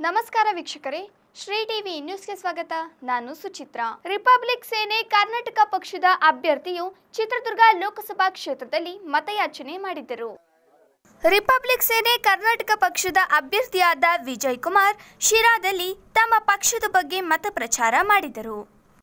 ನಮಸ್ಕಾರ ವೀಕ್ಷಕರೇ ಶ್ರೀ ಟಿವಿ ನ್ಯೂಸ್ಗೆ ಸ್ವಾಗತ ನಾನು ಸುಚಿತ್ರ ರಿಪಬ್ಲಿಕ್ ಸೇನೆ ಕರ್ನಾಟಕ ಪಕ್ಷದ ಅಭ್ಯರ್ಥಿಯು ಚಿತ್ರದುರ್ಗ ಲೋಕಸಭಾ ಕ್ಷೇತ್ರದಲ್ಲಿ ಮತಯಾಚನೆ ಮಾಡಿದ್ದರು ರಿಪಬ್ಲಿಕ್ ಸೇನೆ ಕರ್ನಾಟಕ ಪಕ್ಷದ ಅಭ್ಯರ್ಥಿಯಾದ ವಿಜಯ್ ಕುಮಾರ್ ಶಿರಾದಲ್ಲಿ ತಮ್ಮ ಪಕ್ಷದ ಬಗ್ಗೆ ಮತ ಪ್ರಚಾರ ಮಾಡಿದರು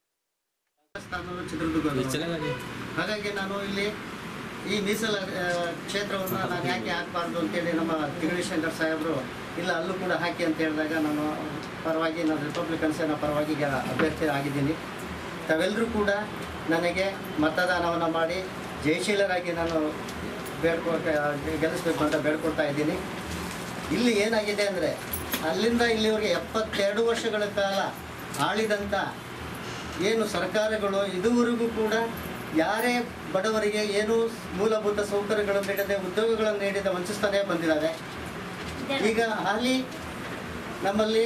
ಸ್ಥಾನವು ಚಿತ್ರದುರ್ಗದವರು. ಹಾಗಾಗಿ ನಾನು ಇಲ್ಲಿ ಈ ಮೀಸಲ ಆ, ಕ್ಷೇತ್ರವನ್ನು ನಾನು ಯಾಕೆ ಹಾಕಬಾರ್ದು ಅಂತೇಳಿ ನಮ್ಮ ತಿಗಳಿ ಶಂಕರ್ ಸಾಹೇಬರು ಇಲ್ಲ ಅಲ್ಲೂ ಕೂಡ ಹಾಕಿ ಅಂತ ಹೇಳಿದಾಗ ನಾನು ಪರವಾಗಿ ನಾನು ರಿಪಬ್ಲಿಕನ್ ಸೇನಾ ಪರವಾಗಿ ಈಗ ಅಭ್ಯರ್ಥಿ ಆಗಿದ್ದೀನಿ ತಾವೆಲ್ಲರೂ ಕೂಡ ನನಗೆ ಮತದಾನವನ್ನು ಮಾಡಿ ಜಯಶೀಲರಾಗಿ ನಾನು ಬೇಡ್ಕೊ ಗೆಲ್ಲಿಸ್ಬೇಕು ಅಂತ ಬೇಡ್ಕೊಳ್ತಾ ಇದ್ದೀನಿ ಇಲ್ಲಿ ಏನಾಗಿದೆ ಅಂದರೆ ಅಲ್ಲಿಂದ ಇಲ್ಲಿವರೆಗೆ ಎಪ್ಪತ್ತೆರಡು ವರ್ಷಗಳ ಕಾಲ ಆಳಿದಂಥ ಏನು ಸರ್ಕಾರಗಳು ಇದುವರೆಗೂ ಕೂಡ ಯಾರೇ ಬಡವರಿಗೆ ಏನು ಮೂಲಭೂತ ಸೌಕರ್ಯಗಳನ್ನು ನೀಡದೆ ಉದ್ಯೋಗಗಳನ್ನು ನೀಡದೆ ವಂಚಿಸ್ತಾನೆ ಬಂದಿದ್ದಾವೆ ಈಗ ಹಾಲಿ ನಮ್ಮಲ್ಲಿ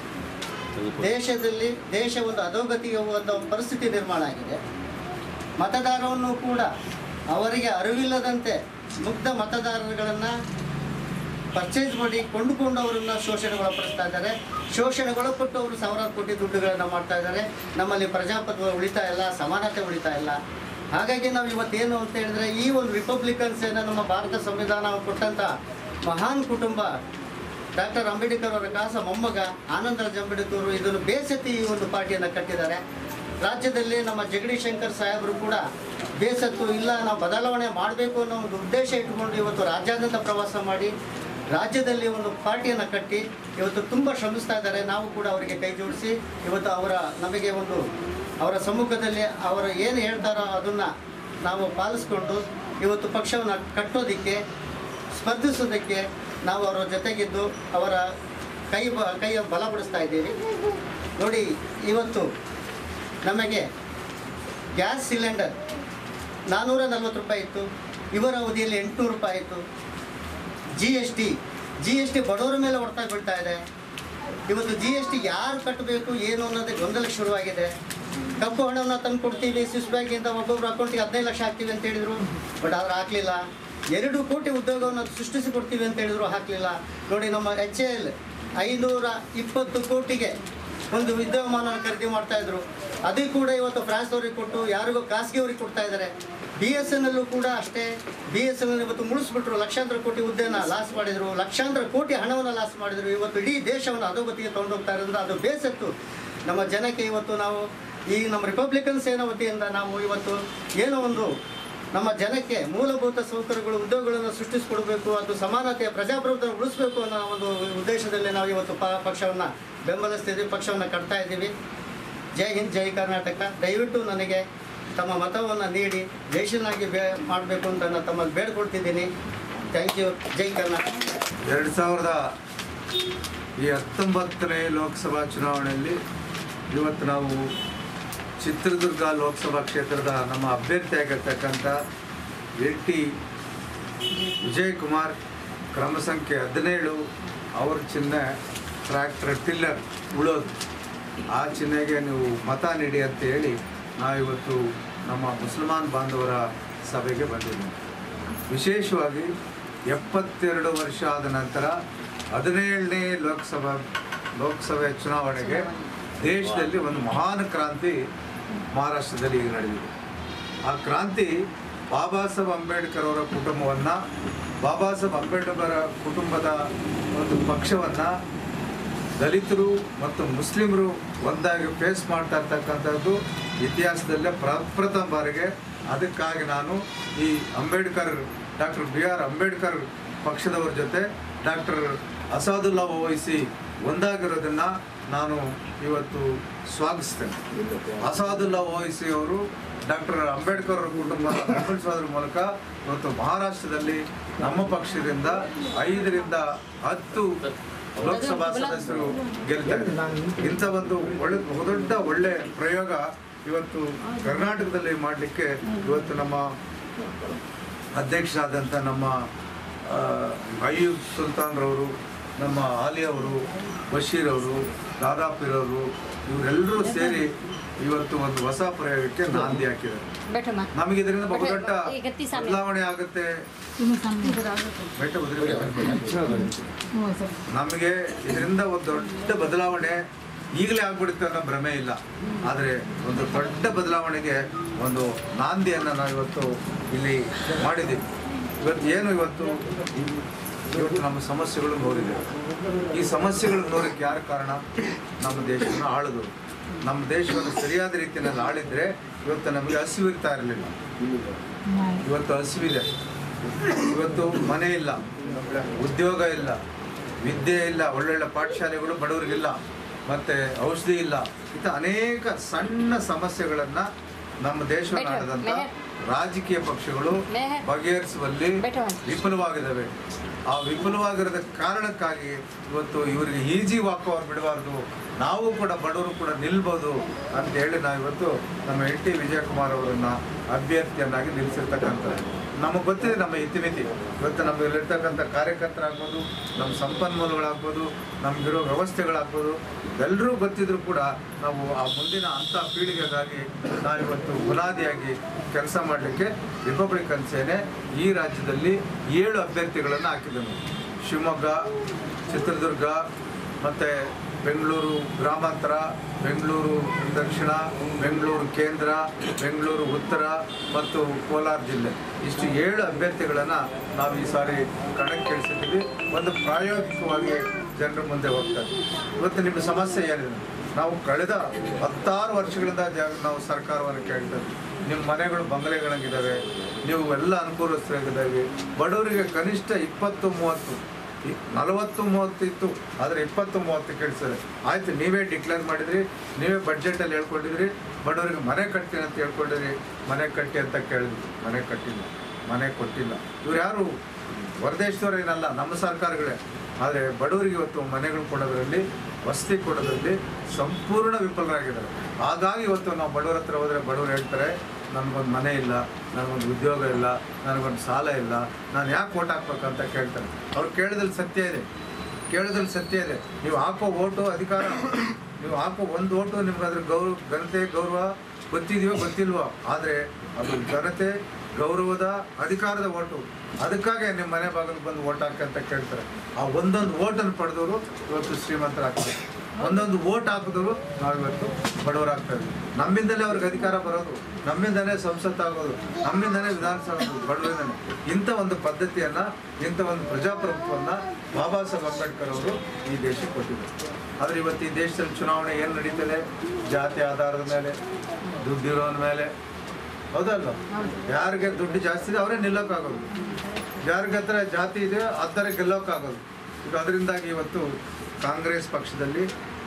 ದೇಶದಲ್ಲಿ ದೇಶ ಒಂದು ಅಧೋಗತಿಗೆ ಹೋಗುವಂಥ ಒಂದು ಪರಿಸ್ಥಿತಿ ನಿರ್ಮಾಣ ಆಗಿದೆ ಮತದಾರವನ್ನು ಕೂಡ ಅವರಿಗೆ ಅರಿವಿಲ್ಲದಂತೆ ಮುಗ್ಧ ಮತದಾರರುಗಳನ್ನು ಪರ್ಚೇಸ್ ಮಾಡಿ ಕೊಂಡುಕೊಂಡು ಅವರನ್ನ ಶೋಷಣೆಗೊಳಪಡಿಸ್ತಾ ಇದ್ದಾರೆ ಶೋಷಣೆಗೊಳಪಟ್ಟು ಅವರು ಸಾವಿರಾರು ಕೋಟಿ ದುಡ್ಡುಗಳನ್ನು ಮಾಡ್ತಾ ಇದ್ದಾರೆ ನಮ್ಮಲ್ಲಿ ಪ್ರಜಾಪ್ರಭುತ್ವ ಉಳಿತಾ ಇಲ್ಲ ಸಮಾನತೆ ಉಳಿತಾ ಇಲ್ಲ ಹಾಗಾಗಿ ನಾವು ಇವತ್ತೇನು ಅಂತ ಹೇಳಿದ್ರೆ ಈ ಒಂದು ರಿಪಬ್ಲಿಕನ್ಸ್ ಏನೋ ನಮ್ಮ ಭಾರತ ಸಂವಿಧಾನ ಕೊಟ್ಟಂಥ ಮಹಾನ್ ಕುಟುಂಬ ಡಾಕ್ಟರ್ ಅಂಬೇಡ್ಕರ್ ಅವರ ಕಾಸ ಮೊಮ್ಮಗ ಆನಂದರಾಜ್ ಅಂಬೇಡ್ಕರ್ ಇದನ್ನು ಬೇಸೆತ್ತಿ ಈ ಒಂದು ಪಾರ್ಟಿಯನ್ನು ಕಟ್ಟಿದ್ದಾರೆ ರಾಜ್ಯದಲ್ಲಿ ನಮ್ಮ ಜಗದೀಶ್ ಶಂಕರ್ ಸಾಹೇಬರು ಕೂಡ ಬೇಸತ್ತು ಇಲ್ಲ ನಾವು ಬದಲಾವಣೆ ಮಾಡಬೇಕು ಅನ್ನೋ ಒಂದು ಉದ್ದೇಶ ಇಟ್ಕೊಂಡು ಇವತ್ತು ರಾಜ್ಯಾದ್ಯಂತ ಪ್ರವಾಸ ಮಾಡಿ ರಾಜ್ಯದಲ್ಲಿ ಒಂದು ಪಾರ್ಟಿಯನ್ನು ಕಟ್ಟಿ ಇವತ್ತು ತುಂಬ ಶ್ರಮಿಸ್ತಾ ಇದ್ದಾರೆ ನಾವು ಕೂಡ ಅವರಿಗೆ ಕೈ ಜೋಡಿಸಿ ಇವತ್ತು ಅವರ ನಮಗೆ ಒಂದು ಅವರ ಸಮ್ಮುಖದಲ್ಲಿ ಅವರು ಏನು ಹೇಳ್ತಾರೋ ಅದನ್ನು ನಾವು ಪಾಲಿಸ್ಕೊಂಡು ಇವತ್ತು ಪಕ್ಷವನ್ನು ಕಟ್ಟೋದಕ್ಕೆ ಸ್ಪರ್ಧಿಸೋದಕ್ಕೆ ನಾವು ಅವರ ಜೊತೆಗಿದ್ದು ಅವರ ಕೈ ಬ ಕೈಯ ಬಲಪಡಿಸ್ತಾ ಇದ್ದೀವಿ ನೋಡಿ ಇವತ್ತು ನಮಗೆ ಗ್ಯಾಸ್ ಸಿಲಿಂಡರ್ ನಾನ್ನೂರ ನಲ್ವತ್ತು ರೂಪಾಯಿ ಇತ್ತು ಇವರ ಅವಧಿಯಲ್ಲಿ ಎಂಟುನೂರು ರೂಪಾಯಿ ಇತ್ತು G S T G S T ಬಡವರ ಮೇಲೆ ಹೊಡ್ತಾ ಬೀಳ್ತಾ ಇದೆ ಇವತ್ತು ಜಿ ಎಸ್ ಟಿ ಯಾರು ಕಟ್ಟಬೇಕು ಏನು ಅನ್ನೋದೇ ಗೊಂದಲ ಶುರುವಾಗಿದೆ ಕಪ್ಪು ಹಣವನ್ನು ತಂದು ಕೊಡ್ತೀವಿ ಸ್ವಿಸ್ ಬ್ಯಾಂಕಿಂದ ಒಬ್ಬೊಬ್ರು ಅಕೌಂಟಿಗೆ ಹದಿನೈದು ಲಕ್ಷ ಹಾಕ್ತೀವಿ ಅಂತ ಹೇಳಿದರು ಬಟ್ ಆದ್ರೆ ಹಾಕಲಿಲ್ಲ ಎರಡು ಕೋಟಿ ಉದ್ಯೋಗವನ್ನು ಸೃಷ್ಟಿಸಿ ಕೊಡ್ತೀವಿ ಅಂತ ಹೇಳಿದ್ರು ಹಾಕಲಿಲ್ಲ ನೋಡಿ ನಮ್ಮ ಎಚ್ ಎ ಎಲ್ ಐನೂರ ಇಪ್ಪತ್ತು ಕೋಟಿಗೆ ಒಂದು ವಿದ್ಯಮಾನ ಖರೀದಿ ಮಾಡ್ತಾ ಇದ್ರು ಅದು ಕೂಡ ಇವತ್ತು ಫ್ರಾನ್ಸ್ ಅವ್ರಿಗೆ ಕೊಟ್ಟು ಯಾರಿಗೋ ಖಾಸಗಿಯವ್ರಿಗೆ ಕೊಡ್ತಾ ಇದ್ದಾರೆ ಬಿ ಎಸ್ ಎನ್ ಅಲ್ಲೂ ಕೂಡ ಅಷ್ಟೇ ಬಿ ಎಸ್ ಎನ್ ಇವತ್ತು ಮುಳಿಸ್ಬಿಟ್ರು ಲಕ್ಷಾಂತರ ಕೋಟಿ ಹುದ್ದೆನ ಲಾಸ್ ಮಾಡಿದ್ರು ಲಕ್ಷಾಂತರ ಕೋಟಿ ಹಣವನ್ನು ಲಾಸ್ ಮಾಡಿದ್ರು ಇವತ್ತು ಇಡೀ ದೇಶವನ್ನು ಅಧೋಗತಿಗೆ ತಗೊಂಡೋಗ್ತಾ ಇರೋದ್ರಿಂದ ಅದು ಬೇಸತ್ತು ನಮ್ಮ ಜನಕ್ಕೆ ಇವತ್ತು ನಾವು ಈ ನಮ್ಮ ರಿಪಬ್ಲಿಕನ್ ಸೇನಾ ವತಿಯಿಂದ ನಾವು ಇವತ್ತು ಏನೋ ಒಂದು ನಮ್ಮ ಜನಕ್ಕೆ ಮೂಲಭೂತ ಸೌಕರ್ಯಗಳು ಉದ್ಯೋಗಗಳನ್ನು ಸೃಷ್ಟಿಸಿಕೊಡಬೇಕು ಅದು ಸಮಾನತೆಯ ಪ್ರಜಾಪ್ರಭುತ್ವ ಉಳಿಸಬೇಕು ಅನ್ನೋ ಒಂದು ಉದ್ದೇಶದಲ್ಲಿ ನಾವು ಇವತ್ತು ಪ ಪಕ್ಷವನ್ನು ಬೆಂಬಲಿಸ್ತಿದ್ದೀವಿ ಪಕ್ಷವನ್ನು ಕಟ್ತಾ ಇದ್ದೀವಿ ಜೈ ಹಿಂದ್ ಜೈ ಕರ್ನಾಟಕ ದಯವಿಟ್ಟು ನನಗೆ ತಮ್ಮ ಮತವನ್ನು ನೀಡಿ ಜೈಶನಾಗಿ ಬೇ ಮಾಡಬೇಕು ಅಂತ ನಾನು ತಮ್ಮಲ್ಲಿ ಬೇಡ್ಕೊಳ್ತಿದ್ದೀನಿ ಥ್ಯಾಂಕ್ ಯು ಜೈ ಕರ್ನಾಟಕ ಎರಡು ಸಾವಿರದ ಈ ಹತ್ತೊಂಬತ್ತನೇ ಲೋಕಸಭಾ ಚುನಾವಣೆಯಲ್ಲಿ ಇವತ್ತು ನಾವು ಚಿತ್ರದುರ್ಗ ಲೋಕಸಭಾ ಕ್ಷೇತ್ರದ ನಮ್ಮ ಅಭ್ಯರ್ಥಿಯಾಗಿರ್ತಕ್ಕಂಥ ಎಲ್ ಟಿ ವಿಜಯ್ ಕುಮಾರ್ ಕ್ರಮ ಸಂಖ್ಯೆ ಹದಿನೇಳು ಅವ್ರ ಚಿಹ್ನೆ ಟ್ರ್ಯಾಕ್ಟರ್ ಟಿಲ್ಲರ್ ಉಳೋದು ಆ ಚಿಹ್ನೆಗೆ ನೀವು ಮತ ನೀಡಿ ಅಂತ ಹೇಳಿ ನಾವಿವತ್ತು ನಮ್ಮ ಮುಸಲ್ಮಾನ್ ಬಾಂಧವರ ಸಭೆಗೆ ಬಂದಿದ್ದೀವಿ ವಿಶೇಷವಾಗಿ ಎಪ್ಪತ್ತೆರಡು ವರ್ಷ ಆದ ನಂತರ ಹದಿನೇಳನೇ ಲೋಕಸಭಾ ಲೋಕಸಭೆ ಚುನಾವಣೆಗೆ ದೇಶದಲ್ಲಿ ಒಂದು ಮಹಾನ್ ಕ್ರಾಂತಿ ಮಹಾರಾಷ್ಟ್ರದಲ್ಲಿ ಈಗ ನಡೆದಿದೆ ಆ ಕ್ರಾಂತಿ ಬಾಬಾ ಸಾಹೇಬ್ ಅಂಬೇಡ್ಕರ್ ಅವರ ಕುಟುಂಬವನ್ನು ಬಾಬಾ ಸಾಹೇಬ್ ಅಂಬೇಡ್ಕರ್ ಕುಟುಂಬದ ಒಂದು ಪಕ್ಷವನ್ನು ದಲಿತರು ಮತ್ತು ಮುಸ್ಲಿಮರು ಒಂದಾಗಿ ಫೇಸ್ ಮಾಡ್ತಾ ಇರ್ತಕ್ಕಂಥದ್ದು ಇತಿಹಾಸದಲ್ಲೇ ಪ್ರಪ್ರಥಮ ಬಾರಿಗೆ ಅದಕ್ಕಾಗಿ ನಾನು ಈ Ambedkar doctor B R Ambedkar ಪಕ್ಷದವರ ಜೊತೆ ಡಾಕ್ಟರ್ ಅಸಾದುಲ್ಲಾ ಓವೈಸಿ ಒಂದಾಗಿರೋದನ್ನು ನಾನು ಇವತ್ತು ಸ್ವಾಗತಿಸ್ತೇನೆ ಅಸಾದುಲ್ಲಾ ಓವೈಸಿ ಅವರು ಡಾಕ್ಟರ್ ಅಂಬೇಡ್ಕರ್ ಅವರ ಕುಟುಂಬ ಬೆಂಬಲಿಸೋದ್ರ ಮೂಲಕ ಇವತ್ತು ಮಹಾರಾಷ್ಟ್ರದಲ್ಲಿ ನಮ್ಮ ಪಕ್ಷದಿಂದ ಐದರಿಂದ ಹತ್ತು ಲೋಕಸಭಾ ಸದಸ್ಯರು ಗೆಲ್ತಾರೆ ಇಂಥ ಒಂದು ಒಳ್ಳೆ ಬಹುದೊಡ್ಡ ಒಳ್ಳೆ ಪ್ರಯೋಗ ಇವತ್ತು ಕರ್ನಾಟಕದಲ್ಲಿ ಮಾಡಲಿಕ್ಕೆ ಇವತ್ತು ನಮ್ಮ ಅಧ್ಯಕ್ಷರಾದಂಥ ನಮ್ಮ ಆ, ಅಯ್ಯೂಬ್ ಸುಲ್ತಾನ್ರವರು ನಮ್ಮ ಆಲಿ ಅವರು ಬಶೀರ್ ಅವರು ದಾದಾಪಿರವರು ಇವರೆಲ್ಲರೂ ಸೇರಿ ಇವತ್ತು ಒಂದು ಹೊಸ ಪ್ರಯೋಗಕ್ಕೆ ನಾಂದಿ ಹಾಕಿದ್ದಾರೆ बैठो माँ ನಮಗೆ ಇದರಿಂದ ಬಹುದೊಡ್ಡ ಈ ಗಟ್ಟಿ ಸಾಮೆ. ಬದಲಾವಣೆ ಆಗುತ್ತೆ ಬೆಟ್ಟ ಬದ್ರಿ ನಮಗೆ ಇದರಿಂದ ಒಂದು ದೊಡ್ಡ ಬದಲಾವಣೆ ಈಗಲೇ ಆಗ್ಬಿಡುತ್ತೆ ಅನ್ನೋ ಭ್ರಮೆ ಇಲ್ಲ ಆದರೆ ಒಂದು ದೊಡ್ಡ ಬದಲಾವಣೆಗೆ ಒಂದು ನಾಂದಿಯನ್ನು ನಾವು ಇವತ್ತು ಇಲ್ಲಿ ಮಾಡಿದ್ದೀವಿ ಇವತ್ತು ಏನು ಇವತ್ತು ಇವತ್ತು ನಮ್ಮ ಸಮಸ್ಯೆಗಳು ನೋಡಿದೆ ಈ ಸಮಸ್ಯೆಗಳು ನೋಡೋಕ್ಕೆ ಯಾರು ಕಾರಣ ನಮ್ಮ ದೇಶವನ್ನು ಆಳುದು ನಮ್ಮ ದೇಶವನ್ನು ಸರಿಯಾದ ರೀತಿಯಲ್ಲಿ ಆಳಿದ್ರೆ ಇವತ್ತು ನಮಗೆ ಹಸಿವಿರ್ತಾ ಇರಲಿಲ್ಲ ಇವತ್ತು ಹಸಿವಿದೆ ಇವತ್ತು ಮನೆ ಇಲ್ಲ ಉದ್ಯೋಗ ಇಲ್ಲ ವಿದ್ಯೆ ಇಲ್ಲ ಒಳ್ಳೊಳ್ಳೆ ಪಾಠಶಾಲೆಗಳು ಬಡವರಿಗಿಲ್ಲ ಮತ್ತೆ ಔಷಧಿ ಇಲ್ಲ ಇಂಥ ಅನೇಕ ಸಣ್ಣ ಸಮಸ್ಯೆಗಳನ್ನ ನಮ್ಮ ದೇಶವನ್ನು ಬೇಟ, ಆಡದಂತ ಮೆಹರ್. ರಾಜಕೀಯ ಪಕ್ಷಗಳು ಮೆಹರ್. ಬಗೆಹರಿಸುವಲ್ಲಿ ಬೇಟ. ವಿಫಲವಾಗಿದ್ದಾವೆ ಆ ವಿಫಲವಾಗಿರೋದ ಕಾರಣಕ್ಕಾಗಿ ಇವತ್ತು ಇವರಿಗೆ ಈಜಿ ವಾಕ್ ಅವ್ರು ಬಿಡಬಾರ್ದು ನಾವು ಕೂಡ ಬಡವರು ಕೂಡ ನಿಲ್ಬೋದು ಅಂತ ಹೇಳಿ ನಾವು ಇವತ್ತು ನಮ್ಮ ಎನ್ ಟಿ ವಿಜಯಕುಮಾರ್ ಅವರನ್ನ ಅಭ್ಯರ್ಥಿಯನ್ನಾಗಿ ನಿಲ್ಲಿಸಿರ್ತಕ್ಕಂಥದ್ದು ನಮಗೆ ಗೊತ್ತಿದೆ ನಮ್ಮ ಇತಿಮಿತಿ ಇವತ್ತು ನಮ್ಮಲ್ಲಿರ್ತಕ್ಕಂಥ ಕಾರ್ಯಕರ್ತರಾಗ್ಬೋದು ನಮ್ಮ ಸಂಪನ್ಮೂಲಗಳಾಗ್ಬೋದು ನಮಗಿರೋ ವ್ಯವಸ್ಥೆಗಳಾಗ್ಬೋದು ಎಲ್ಲರೂ ಗೊತ್ತಿದ್ರು ಕೂಡ ನಾವು ಆ ಮುಂದಿನ ಅಂಥ ಪೀಳಿಗೆಗಾಗಿ ನಾವಿವತ್ತು ಬುನಾದಿಯಾಗಿ ಕೆಲಸ ಮಾಡಲಿಕ್ಕೆ ರಿಪಬ್ಲಿಕನ್ ಸೇನೆ ಈ ರಾಜ್ಯದಲ್ಲಿ ಏಳು ಅಭ್ಯರ್ಥಿಗಳನ್ನು ಹಾಕಿದ್ದನು ಶಿವಮೊಗ್ಗ ಚಿತ್ರದುರ್ಗ ಮತ್ತು ಬೆಂಗಳೂರು ಗ್ರಾಮಾಂತರ ಬೆಂಗಳೂರು ದಕ್ಷಿಣ ಬೆಂಗಳೂರು ಕೇಂದ್ರ ಬೆಂಗಳೂರು ಉತ್ತರ ಮತ್ತು ಕೋಲಾರ ಜಿಲ್ಲೆ ಇಷ್ಟು ಏಳು ಅಭ್ಯರ್ಥಿಗಳನ್ನು ನಾವು ಈ ಸಾರಿ ಕಣಕ್ಕಿಳಿಸಿದ್ದೀವಿ ಒಂದು ಪ್ರಾಯೋಗಿಕವಾಗಿ ಜನರ ಮುಂದೆ ಹೋಗ್ತಾರೆ ಇವತ್ತು ನಿಮ್ಮ ಸಮಸ್ಯೆ ಏನಿದೆ ನಾವು ಕಳೆದ ಹತ್ತಾರು ವರ್ಷಗಳಿಂದ ಜಾ- ನಾವು ಸರ್ಕಾರವನ್ನು ಕೇಳ್ತೇವೆ ನಿಮ್ಮ ಮನೆಗಳು ಬಂಗಲೆಗಳಾಗಿದ್ದಾವೆ ನೀವು ಎಲ್ಲ ಅನುಕೂಲಸ್ಥರಾಗಿದ್ದಾವೆ ಬಡವರಿಗೆ ಕನಿಷ್ಠ ಇಪ್ಪತ್ತು ಮೂವತ್ತು ಇ- ನಲವತ್ತು ಮೂವತ್ತು ಇತ್ತು ಆದರೆ ಇಪ್ಪತ್ತು ಮೂವತ್ತು ಕೆಡಿಸಿದೆ ಆಯ್ತು ನೀವೇ ಡಿಕ್ಲೇರ್ ಮಾಡಿದ್ರಿ ನೀವೇ ಬಡ್ಜೆಟಲ್ಲಿ ಹೇಳ್ಕೊಂಡಿದ್ರಿ ಬಡವರಿಗೆ ಮನೆ ಕಟ್ತೀನಿ ಅಂತ ಹೇಳ್ಕೊಂಡಿದ್ರಿ ಮನೆ ಕಟ್ಟಿ ಅಂತ ಕೇಳಿದ್ವಿ ಮನೆ ಕಟ್ಟಿಲ್ಲ ಮನೆ ಕೊಟ್ಟಿಲ್ಲ ಇವ್ರು ಯಾರು ಹೊರದೇಶದವರೇನಲ್ಲ ನಮ್ಮ ಸರ್ಕಾರಗಳೇ ಆದರೆ ಬಡವರಿಗೆ ಇವತ್ತು ಮನೆಗಳು ಕೊಡೋದ್ರಲ್ಲಿ ವಸತಿ ಕೊಡೋದ್ರಲ್ಲಿ ಸಂಪೂರ್ಣ ವಿಫಲರಾಗಿದ್ದಾರೆ ಹಾಗಾಗಿ ಇವತ್ತು ನಾವು ಬಡವರ ಹತ್ರ ಹೋದರೆ ಬಡವರು ಹೇಳ್ತಾರೆ ನನಗೊಂದು ಮನೆ ಇಲ್ಲ ನನಗೊಂದು ಉದ್ಯೋಗ ಇಲ್ಲ ನನಗೊಂದು ಸಾಲ ಇಲ್ಲ ನಾನು ಯಾಕೆ ಓಟ್ ಹಾಕ್ಬೇಕಂತ ಕೇಳ್ತಾರೆ ಅವ್ರು ಕೇಳಿದಲ್ಲಿ ಸತ್ಯ ಇದೆ ಕೇಳಿದಲ್ಲಿ ಸತ್ಯ ಇದೆ ನೀವು ಹಾಕೋ ಓಟು ಅಧಿಕಾರ ನೀವು ಹಾಕೋ ಒಂದು ಓಟು ನಿಮ್ಗೆ ಅದ್ರ ಗೌರವ ಘನತೆ ಗೌರವ ಗೊತ್ತಿದೆಯೋ ಗೊತ್ತಿಲ್ವೋ ಆದರೆ ಅದು ಘನತೆ ಗೌರವದ ಅಧಿಕಾರದ ಓಟು ಅದಕ್ಕಾಗಿ ನಿಮ್ಮ ಮನೆ ಬಾಗಿಲು ಬಂದು ಓಟ್ ಹಾಕಿ ಅಂತ ಕೇಳ್ತಾರೆ ಆ ಒಂದೊಂದು ಓಟನ್ನು ಪಡೆದವರು ಇವತ್ತು ಶ್ರೀಮಂತರಾಗ್ತಾರೆ ಒಂದೊಂದು ಓಟ್ ಹಾಕಿದವರು ನಾವಿವತ್ತು ಬಡವರಾಗ್ತಾ ಇದ್ವಿ ನಮ್ಮಿಂದಲೇ ಅವ್ರಿಗೆ ಅಧಿಕಾರ ಬರೋದು ನಮ್ಮಿಂದಲೇ ಸಂಸತ್ ಆಗೋದು ನಮ್ಮಿಂದಲೇ ವಿಧಾನಸಭೆ ಆಗೋದು ಬಡವರಿಂದಲೇ ಇಂಥ ಒಂದು ಪದ್ಧತಿಯನ್ನು ಇಂಥ ಒಂದು ಪ್ರಜಾಪ್ರಭುತ್ವವನ್ನು ಬಾಬಾ ಸಾಹೇಬ್ ಅಂಬೇಡ್ಕರ್ ಅವರು ಈ ದೇಶಕ್ಕೆ ಕೊಟ್ಟಿದ್ದಾರೆ ಆದರೆ ಇವತ್ತು ಈ ದೇಶದಲ್ಲಿ ಚುನಾವಣೆ ಏನು ನಡೀತದೆ ಜಾತಿ ಆಧಾರದ ಮೇಲೆ ದುಡ್ಡಿರೋನ ಮೇಲೆ ಹೌದಲ್ವ ಯಾರಿಗೆ ದುಡ್ಡು ಜಾಸ್ತಿ ಇದೆ ಅವರೇ ನಿಲ್ಲೋಕ್ಕಾಗೋದು ಯಾರಿಗೆ ಹತ್ರ ಜಾತಿ ಇದೆ ಆ ಥರ ಗೆಲ್ಲೋಕ್ಕಾಗೋದು ಈಗ ಅದರಿಂದಾಗಿ ಇವತ್ತು ಕಾಂಗ್ರೆಸ್ ಪಕ್ಷದಲ್ಲಿ